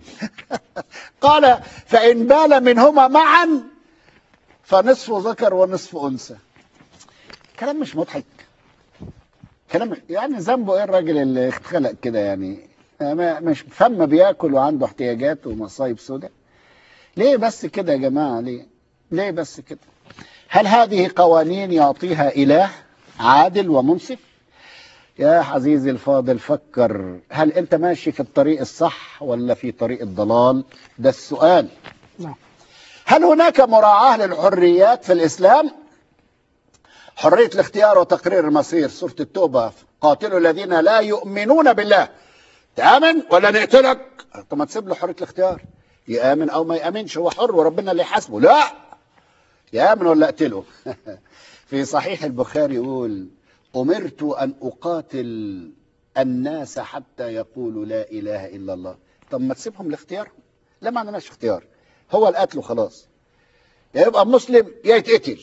قال فإن بال منهما معا فنصف ذكر ونصف أنثى كلام مش مضحك كلام يعني ذنبه ايه الراجل اللي اتخلق كده يعني ما مش فم بياكل وعنده احتياجات ومصايب سوداء ليه بس كده يا جماعه ليه ليه بس كده هل هذه قوانين يعطيها اله عادل ومنصف يا عزيزي الفاضل فكر هل انت ماشي في الطريق الصح ولا في طريق الضلال ده السؤال نعم هل هناك مراعاة للحريات في الإسلام حرية الاختيار وتقرير المصير سورة التوبة قاتلوا الذين لا يؤمنون بالله تآمن ولا نقتلك طب ما تسيب له حرية الاختيار يآمن أو ما يآمنش هو حر وربنا اللي يحاسبه لا يآمن ولا اقتله في صحيح البخاري يقول أمرت أن أقاتل الناس حتى يقولوا لا إله إلا الله طب ما تسيبهم لاختيارهم لا ما عندناش اختيار هو القتل وخلاص يا يبقى مسلم يا يتقتل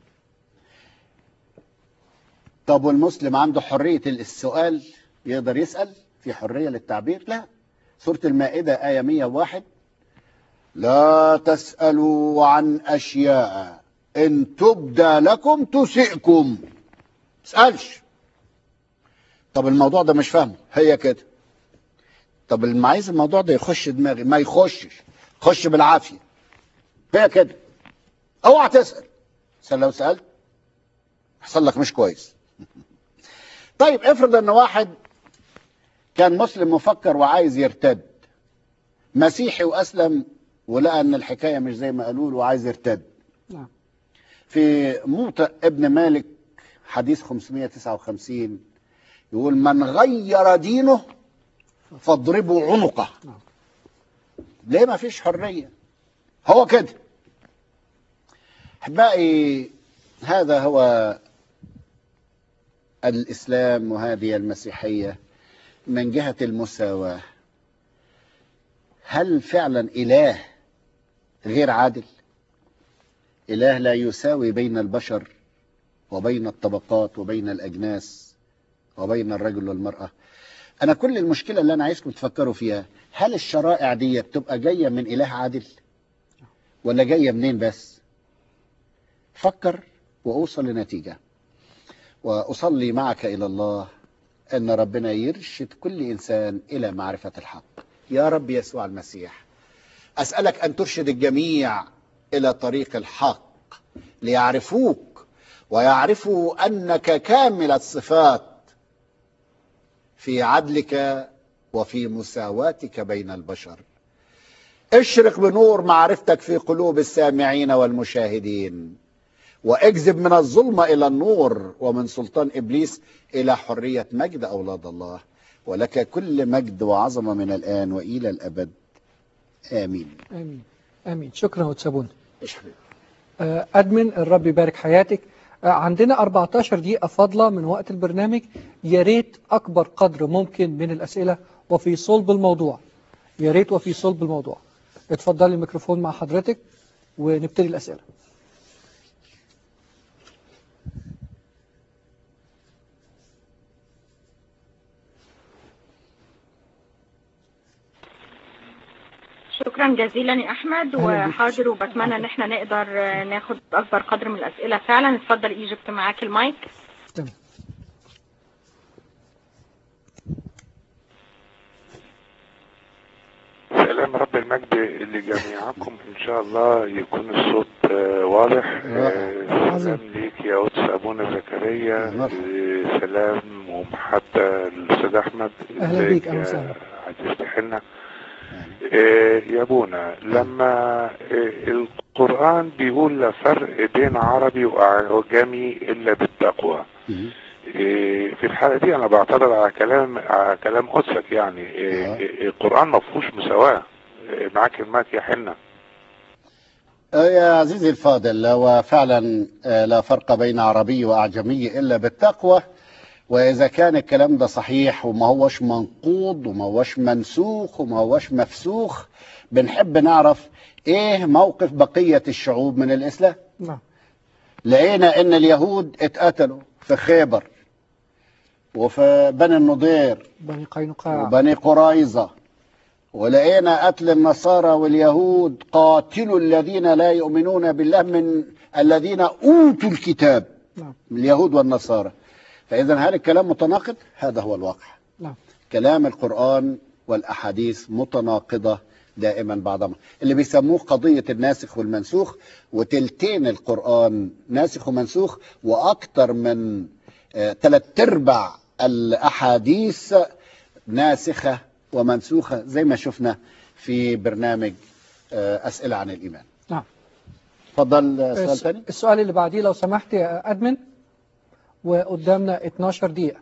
طب والمسلم عنده حرية السؤال يقدر يسأل في حرية للتعبير لا سورة المائدة آية 101 لا تسألوا عن أشياء إن تبدى لكم تسئكم تسألش طب الموضوع ده مش فاهمه هي كده طب اللي عايز الموضوع ده يخش دماغي ما يخشش خش بالعافية هي كده اوعى تسأل عشان لو سألت حصل لك مش كويس طيب افرض ان واحد كان مسلم مفكر وعايز يرتد مسيحي واسلم ولقى ان الحكايه مش زي ما قالوا له وعايز يرتد نعم في موطئ ابن مالك حديث 559 يقول من غير دينه فاضربوا عنقه نعم. ليه ما فيش حرية هو كده احبائي هذا هو الإسلام وهذه المسيحية من جهة المساواة هل فعلا إله غير عادل إله لا يساوي بين البشر وبين الطبقات وبين الأجناس وبين الرجل والمرأة أنا كل المشكلة اللي أنا عايزكم تفكروا فيها هل الشرائع دي بتبقى جاية من إله عادل ولا جاية منين بس فكر وأوصل لنتيجة وأصلي معك إلى الله أن ربنا يرشد كل إنسان إلى معرفة الحق يا رب يسوع المسيح أسألك أن ترشد الجميع إلى طريق الحق ليعرفوك ويعرفوا أنك كامل الصفات في عدلك وفي مساواتك بين البشر اشرق بنور معرفتك في قلوب السامعين والمشاهدين واجذب من الظلمة إلى النور ومن سلطان إبليس إلى حرية مجد أولاد الله ولك كل مجد وعظمة من الآن وإلى الأبد آمين امين امين شكرا وتسابونا اشرق آه، ادمن الرب يبارك حياتك آه، عندنا 14 دقيقة فاضلة من وقت البرنامج يا ريت أكبر قدر ممكن من الأسئلة وفي صلب الموضوع يا ريت وفي صلب الموضوع اتفضلي الميكروفون مع حضرتك ونبتدي الأسئلة شكرا جزيلا يا احمد أهلا بيك. وحاضر وبتمنى ان احنا نقدر آه، ناخد اكبر قدر من الاسئله فعلا اتفضل ايجيبت معاك المايك تمام سلام رب المجد لجميعكم ان شاء الله يكون الصوت آه، واضح آه، عظيم. سلام ليك يا قدس ابونا زكريا مرحبا. آه، سلام ومحبه للاستاذ احمد أهلا ازيك بيك، أهلا يا وسهلا. عزيز حنا آه، يا ابونا لما آه، القران بيقول لا فرق بين عربي واعجمي الا بالتقوى مم. إيه، في الحالة دي أنا بعترض على كلام على كلام قدسك يعني إيه، آه. إيه، القرآن ما فيهوش مساواة إيه، معاك المايك يا حنة آه يا عزيزي الفاضل هو فعلا آه، لا فرق بين عربي وأعجمي إلا بالتقوى وإذا كان الكلام ده صحيح وما هوش منقوض وما هوش منسوخ وما هوش مفسوخ بنحب نعرف إيه موقف بقية الشعوب من الإسلام نعم لقينا إن اليهود اتقتلوا في خيبر وفي بني النضير بني قينقاع وبني قريظة ولقينا قتل النصارى واليهود قاتلوا الذين لا يؤمنون بالله من الذين أوتوا الكتاب نعم من اليهود والنصارى فإذا هل الكلام متناقض؟ هذا هو الواقع نعم كلام القرآن والأحاديث متناقضة دائما بعضها اللي بيسموه قضية الناسخ والمنسوخ وتلتين القرآن ناسخ ومنسوخ وأكثر من آه، ثلاث أرباع الأحاديث ناسخة ومنسوخة زي ما شفنا في برنامج آه، أسئلة عن الإيمان نعم تفضل آه، سؤال الس- ثاني السؤال اللي بعديه لو سمحت يا أدمن وقدامنا 12 دقيقة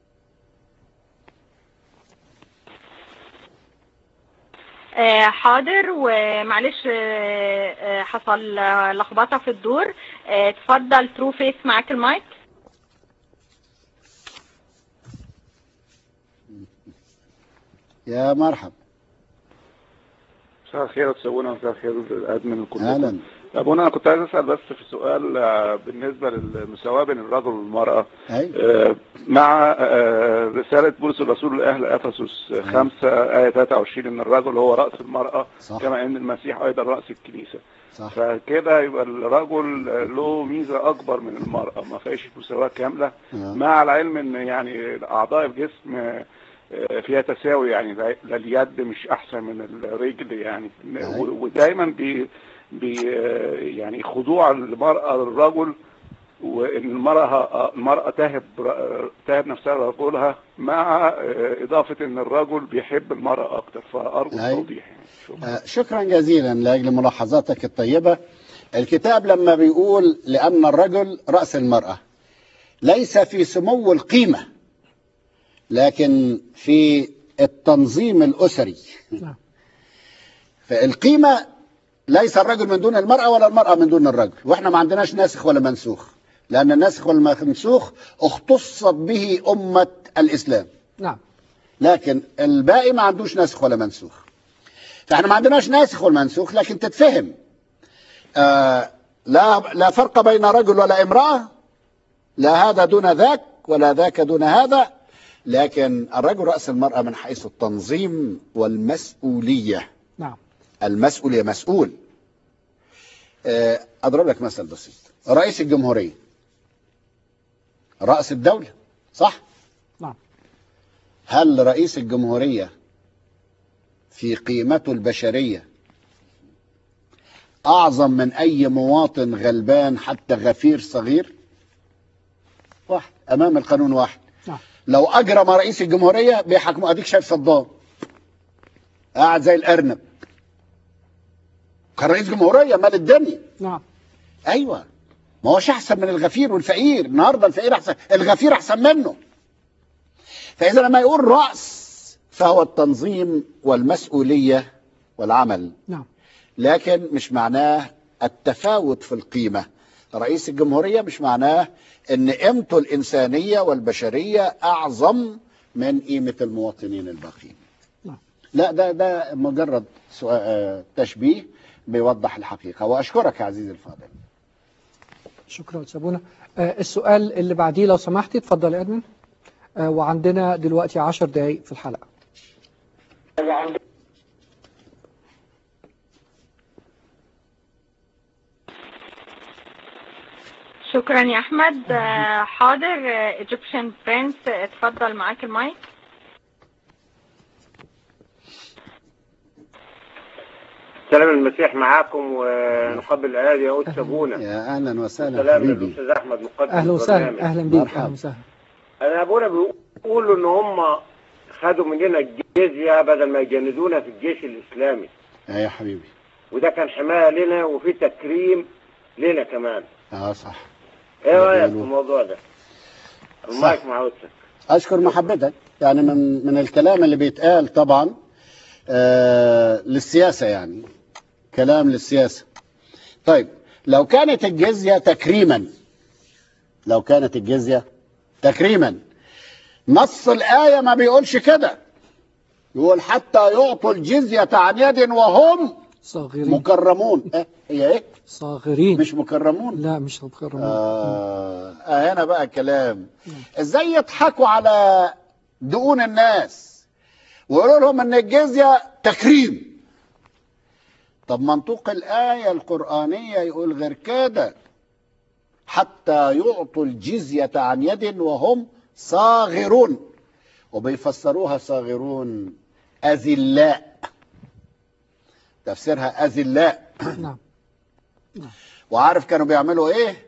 آه، حاضر ومعلش آه، آه، حصل آه، لخبطه في الدور آه، اتفضل ترو فيس معاك المايك يا مرحب مساء الخير يا استاذ ابونا مساء الخير ادمن الكليه أهلا ابونا انا كنت عايز اسال بس في سؤال آه، بالنسبه للمساواه بين الرجل والمراه أي آه، مع آه، رساله بولس الرسول لاهل افسس 5 ايه 23 ان الرجل هو راس المراه صح كما ان المسيح ايضا راس الكنيسه صح فكده يبقى الرجل آه، له ميزه اكبر من المراه ما فيهاش مساواه كامله آه. مع العلم ان يعني اعضاء الجسم آه، فيها تساوي يعني لا لا اليد مش احسن من الرجل يعني أيوة. و- ودايما بي بي يعني خضوع المرأة للرجل وان المراه المراه تهب تهب نفسها لرجلها مع اضافه ان الرجل بيحب المراه اكتر فارجو أي. التوضيح يعني. شكراً. آه، شكرا جزيلا لاجل ملاحظاتك الطيبه الكتاب لما بيقول لان الرجل راس المراه ليس في سمو القيمه لكن في التنظيم الاسري نعم. فالقيمه ليس الرجل من دون المراه ولا المراه من دون الرجل واحنا ما عندناش ناسخ ولا منسوخ لان الناسخ والمنسوخ اختصت به امه الاسلام نعم لكن الباقي ما عندوش ناسخ ولا منسوخ فاحنا ما عندناش ناسخ والمنسوخ لكن تتفهم آه لا لا فرق بين رجل ولا امراه لا هذا دون ذاك ولا ذاك دون هذا لكن الرجل راس المراه من حيث التنظيم والمسؤوليه نعم المسؤول يا مسؤول آه، اضرب لك مثل بسيط رئيس الجمهوريه راس الدوله صح نعم هل رئيس الجمهورية في قيمته البشرية أعظم من أي مواطن غلبان حتى غفير صغير واحد أمام القانون واحد نعم لو أجرم رئيس الجمهورية بيحكموا أديك شايف صدام قاعد زي الأرنب كان رئيس جمهورية مال الدنيا نعم ايوه ما هوش احسن من الغفير والفقير النهارده الفقير احسن الغفير احسن منه فاذا لما يقول راس فهو التنظيم والمسؤوليه والعمل نعم لكن مش معناه التفاوت في القيمه رئيس الجمهوريه مش معناه ان قيمته الانسانيه والبشريه اعظم من قيمه المواطنين الباقيين نعم. لا ده ده مجرد سؤال آه، تشبيه بيوضح الحقيقه واشكرك يا عزيزي الفاضل شكرا سابونا آه السؤال اللي بعديه لو سمحتي اتفضل يا ادمن آه وعندنا دلوقتي 10 دقايق في الحلقه شكرا يا احمد آه، حاضر ايجيبشن برنس اتفضل معاك المايك سلام المسيح معاكم ونقبل الايادي يا استاذ ابونا يا اهلا وسهلا سلام حبيبي للاستاذ احمد مقدم اهلا وسهلا البرنامج. اهلا بيك مرحبا. اهلا وسهلا انا ابونا بيقولوا ان هم خدوا مننا الجزيه بدل ما يجندونا في الجيش الاسلامي آه يا حبيبي وده كان حمايه لنا وفي تكريم لنا كمان اه صح ايه رايك في حلو. الموضوع ده المايك مع أستاذ. اشكر محبتك يعني من من الكلام اللي بيتقال طبعا آه للسياسه يعني كلام للسياسه طيب لو كانت الجزيه تكريما لو كانت الجزيه تكريما نص الايه ما بيقولش كده يقول حتى يعطوا الجزيه عن يد وهم صاغرين مكرمون إيه؟ هي ايه صاغرين مش مكرمون لا مش مكرمين آه آه هنا بقى كلام ازاي يضحكوا على دقون الناس ويقولوا لهم ان الجزيه تكريم طب منطوق الايه القرانيه يقول غير كده حتى يعطوا الجزيه عن يد وهم صاغرون وبيفسروها صاغرون اذلاء تفسيرها اذلاء نعم وعارف كانوا بيعملوا ايه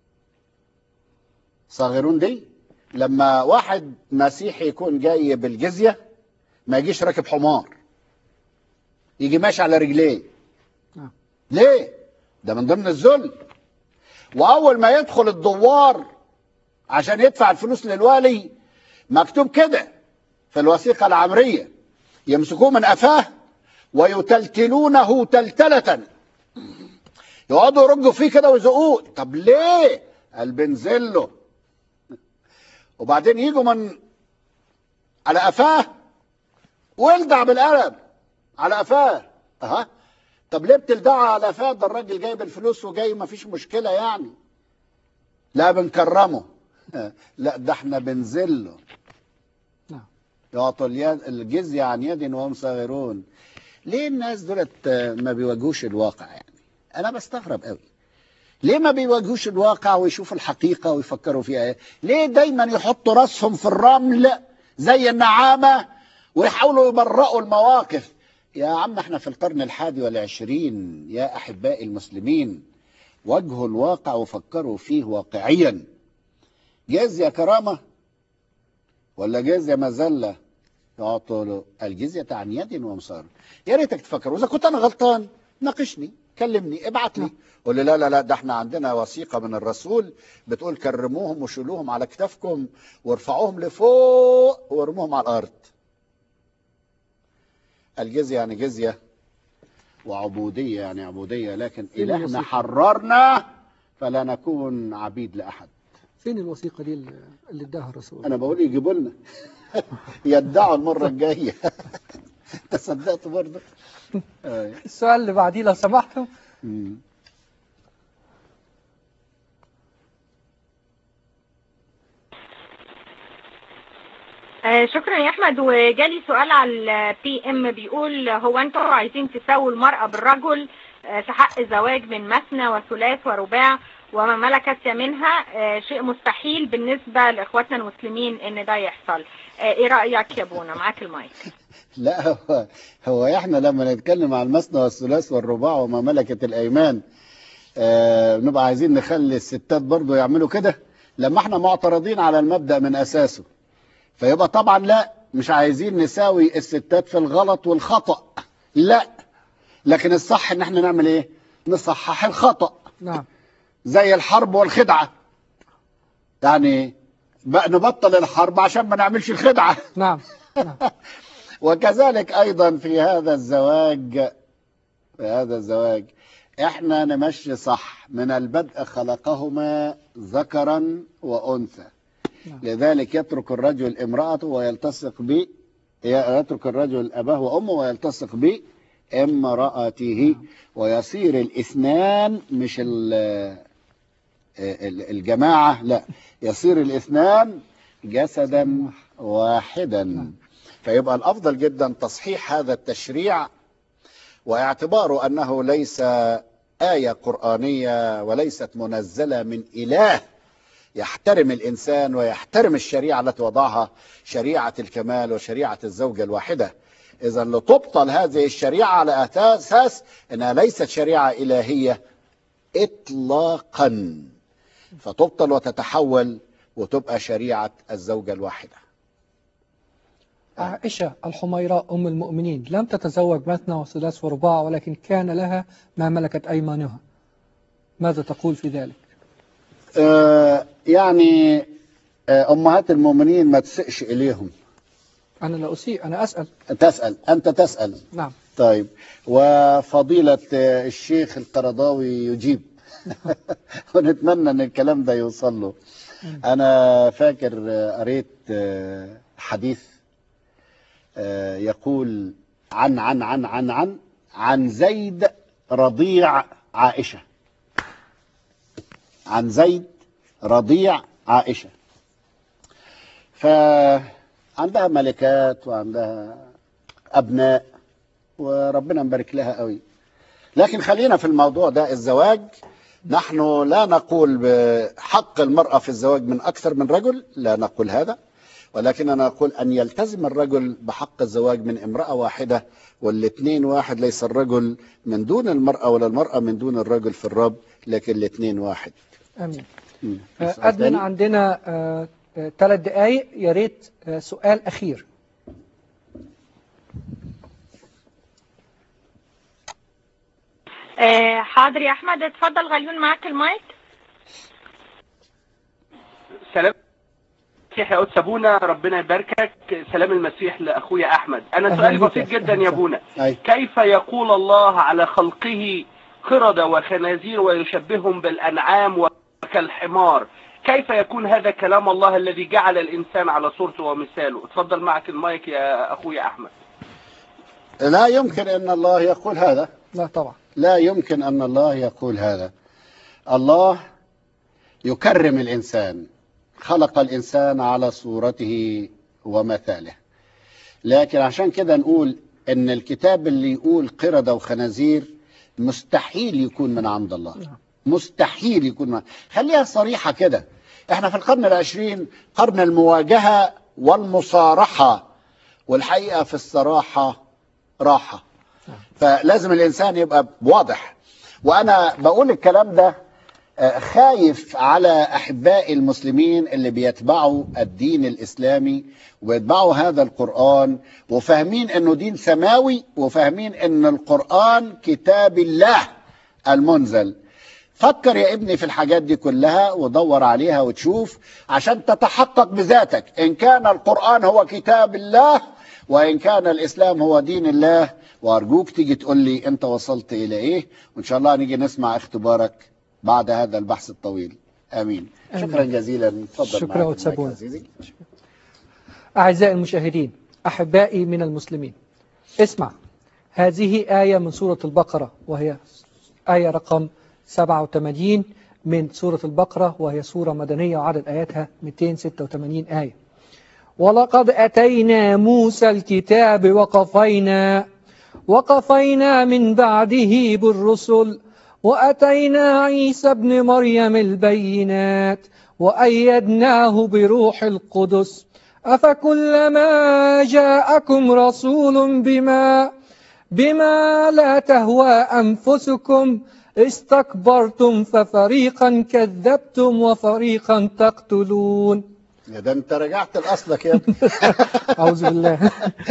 صاغرون دي لما واحد مسيحي يكون جاي بالجزية ما يجيش راكب حمار يجي ماشي على رجليه نعم. ليه ده من ضمن الذل واول ما يدخل الدوار عشان يدفع الفلوس للوالي مكتوب كده في الوثيقة العمرية يمسكوه من قفاه ويتلتلونه تلتلة يقعدوا يرجوا فيه كده ويزقوه طب ليه قال بنزل له وبعدين يجوا من على قفاه والدع بالقلم على قفاه اها طب ليه بتلدعها على قفاه ده الراجل جايب الفلوس وجاي ما فيش مشكله يعني لا بنكرمه لا ده احنا بنزل له نعم. يعطوا اليد الجزيه عن يد وهم صاغرون ليه الناس دولت ما بيواجهوش الواقع يعني انا بستغرب قوي ليه ما بيواجهوش الواقع ويشوفوا الحقيقة ويفكروا فيها ايه ليه دايما يحطوا راسهم في الرمل زي النعامة ويحاولوا يبرئوا المواقف يا عم احنا في القرن الحادي والعشرين يا احبائي المسلمين وجهوا الواقع وفكروا فيه واقعيا جزية كرامة ولا جزية مذلة يعطوا له الجزية عن يد ومصار يا ريتك تفكر واذا كنت انا غلطان ناقشني كلمني ابعت لي قول لي لا لا لا ده احنا عندنا وثيقة من الرسول بتقول كرموهم وشيلوهم على كتافكم وارفعوهم لفوق وارموهم على الارض الجزية يعني جزية وعبودية يعني عبودية لكن فين إلهنا الوثيقة؟ حررنا فلا نكون عبيد لأحد فين الوثيقة دي اللي اللي اداها الرسول أنا بقول يجيبوا لنا يدعوا المرة الجاية أنت صدقت برضه آه. السؤال اللي بعديه لو سمحتم مم. آه، شكرا يا احمد وجالي سؤال على البي ام بيقول هو انتوا عايزين تساووا المرأة بالرجل آه، في حق الزواج من مثنى وثلاث ورباع وما ملكت يمينها آه، شيء مستحيل بالنسبة لاخواتنا المسلمين ان ده يحصل آه، ايه رأيك يا بونا معاك المايك لا هو هو احنا لما نتكلم عن المثنى والثلاث والرباع وما ملكت الايمان آه نبقى عايزين نخلي الستات برضو يعملوا كده لما احنا معترضين على المبدأ من اساسه فيبقى طبعا لا مش عايزين نساوي الستات في الغلط والخطأ لا لكن الصح ان احنا نعمل ايه نصحح الخطأ نعم زي الحرب والخدعة يعني بقى نبطل الحرب عشان ما نعملش الخدعة نعم نعم وكذلك ايضا في هذا الزواج في هذا الزواج احنا نمشي صح من البدء خلقهما ذكرا وانثى نعم. لذلك يترك الرجل امرأته ويلتصق ب يترك الرجل اباه وامه ويلتصق بامرأته ويصير الاثنان مش ال- ال- الجماعة لا يصير الاثنان جسدا واحدا فيبقى الافضل جدا تصحيح هذا التشريع واعتباره انه ليس ايه قرانيه وليست منزله من اله يحترم الانسان ويحترم الشريعه التي وضعها شريعه الكمال وشريعه الزوجه الواحده اذا لتبطل هذه الشريعه على اساس انها ليست شريعه الهيه اطلاقا فتبطل وتتحول وتبقى شريعه الزوجه الواحده عائشة الحميراء أم المؤمنين لم تتزوج مثنى وثلاث ورباع ولكن كان لها ما ملكت أيمانها ماذا تقول في ذلك آه، يعني آه، امهات المؤمنين ما تسئش اليهم أنا لا أسيء أنا أسأل تسال انت تسال نعم طيب وفضيله آه، الشيخ القرضاوي يجيب ونتمنى ان الكلام ده يوصل له انا فاكر آه، قريت آه، حديث آه، يقول عن عن عن عن عن عن زيد رضيع عائشه عن زيد رضيع عائشه فعندها ملكات وعندها ابناء وربنا مبارك لها قوي لكن خلينا في الموضوع ده الزواج نحن لا نقول بحق المرأة في الزواج من أكثر من رجل لا نقول هذا ولكننا نقول أن يلتزم الرجل بحق الزواج من امرأة واحدة والاثنين واحد ليس الرجل من دون المرأة ولا المرأة من دون الرجل في الرب لكن الاثنين واحد أمين مم. آه، سؤال أدمن تاني؟ عندنا آه، آه، ثلاث دقايق يا ريت آه، سؤال أخير آه، حاضر يا احمد اتفضل غليون معاك المايك سلام المسيح يا قدس ابونا ربنا يباركك سلام المسيح لاخويا احمد انا أهلا سؤالي بك بسيط يا جدا يا أهلا. ابونا أي. كيف يقول الله على خلقه قردة وخنازير ويشبههم بالانعام وكالحمار كيف يكون هذا كلام الله الذي جعل الانسان على صورته ومثاله اتفضل معك المايك يا اخويا احمد لا يمكن أن الله يقول هذا لا طبعا لا يمكن أن الله يقول هذا الله يكرم الإنسان خلق الإنسان على صورته ومثاله لكن عشان كده نقول إن الكتاب اللي يقول قردة وخنازير مستحيل يكون من عند الله مستحيل يكون من خليها صريحة كده احنا في القرن العشرين قرن المواجهة والمصارحة والحقيقة في الصراحة راحة فلازم الانسان يبقى واضح وانا بقول الكلام ده آه، خايف على أحبائي المسلمين اللي بيتبعوا الدين الإسلامي ويتبعوا هذا القرآن وفاهمين أنه دين سماوي وفاهمين أن القرآن كتاب الله المنزل فكر يا ابني في الحاجات دي كلها ودور عليها وتشوف عشان تتحقق بذاتك إن كان القرآن هو كتاب الله وإن كان الإسلام هو دين الله وأرجوك تيجي تقول لي أنت وصلت إلى إيه وإن شاء الله نيجي نسمع اختبارك بعد هذا البحث الطويل آمين آمين. شكرا جزيلا تفضل شكرا معك المايك وتسابونا. عزيزي. أعزائي المشاهدين أحبائي من المسلمين اسمع هذه آية من سورة البقرة وهي آية رقم 87 من سورة البقرة وهي سورة مدنية وعدد آياتها 286 آية ولقد أتينا موسى الكتاب وقفينا وقفينا من بعده بالرسل وأتينا عيسى ابن مريم البينات وأيدناه بروح القدس أفكلما جاءكم رسول بما بما لا تهوى أنفسكم استكبرتم ففريقا كذبتم وفريقا تقتلون يا ده انت رجعت لاصلك يا ابني أعوذ بالله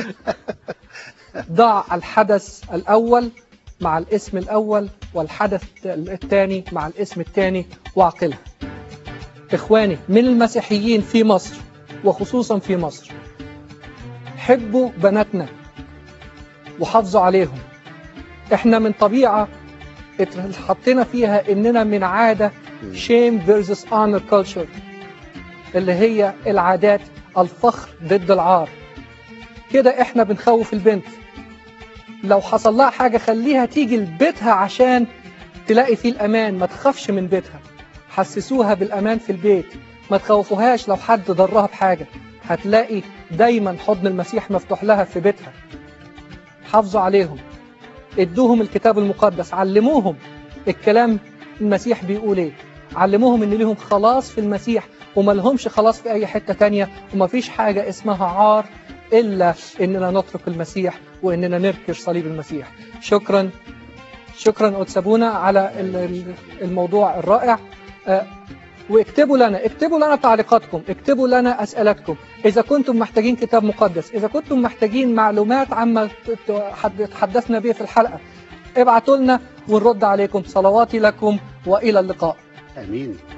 ضع الحدث الأول مع الاسم الأول والحدث الثاني مع الاسم الثاني واعقلها إخواني من المسيحيين في مصر وخصوصا في مصر حبوا بناتنا وحافظوا عليهم احنا من طبيعة اتحطينا فيها اننا من عادة shame versus honor culture اللي هي العادات الفخر ضد العار كده احنا بنخوف البنت لو حصل لها حاجة خليها تيجي لبيتها عشان تلاقي فيه الأمان ما تخافش من بيتها حسسوها بالأمان في البيت ما تخوفوهاش لو حد ضرها بحاجة هتلاقي دايما حضن المسيح مفتوح لها في بيتها حافظوا عليهم ادوهم الكتاب المقدس علموهم الكلام المسيح بيقول ايه علموهم ان ليهم خلاص في المسيح وما لهمش خلاص في اي حتة تانية وما فيش حاجة اسمها عار الا اننا نترك المسيح واننا نركش صليب المسيح شكرا شكرا أتسابونا على ال- ال- الموضوع الرائع آه، واكتبوا لنا اكتبوا لنا تعليقاتكم اكتبوا لنا أسئلتكم إذا كنتم محتاجين كتاب مقدس إذا كنتم محتاجين معلومات عما ت- ت- حد- تحدثنا به في الحلقة ابعتوا لنا ونرد عليكم صلواتي لكم وإلى اللقاء امين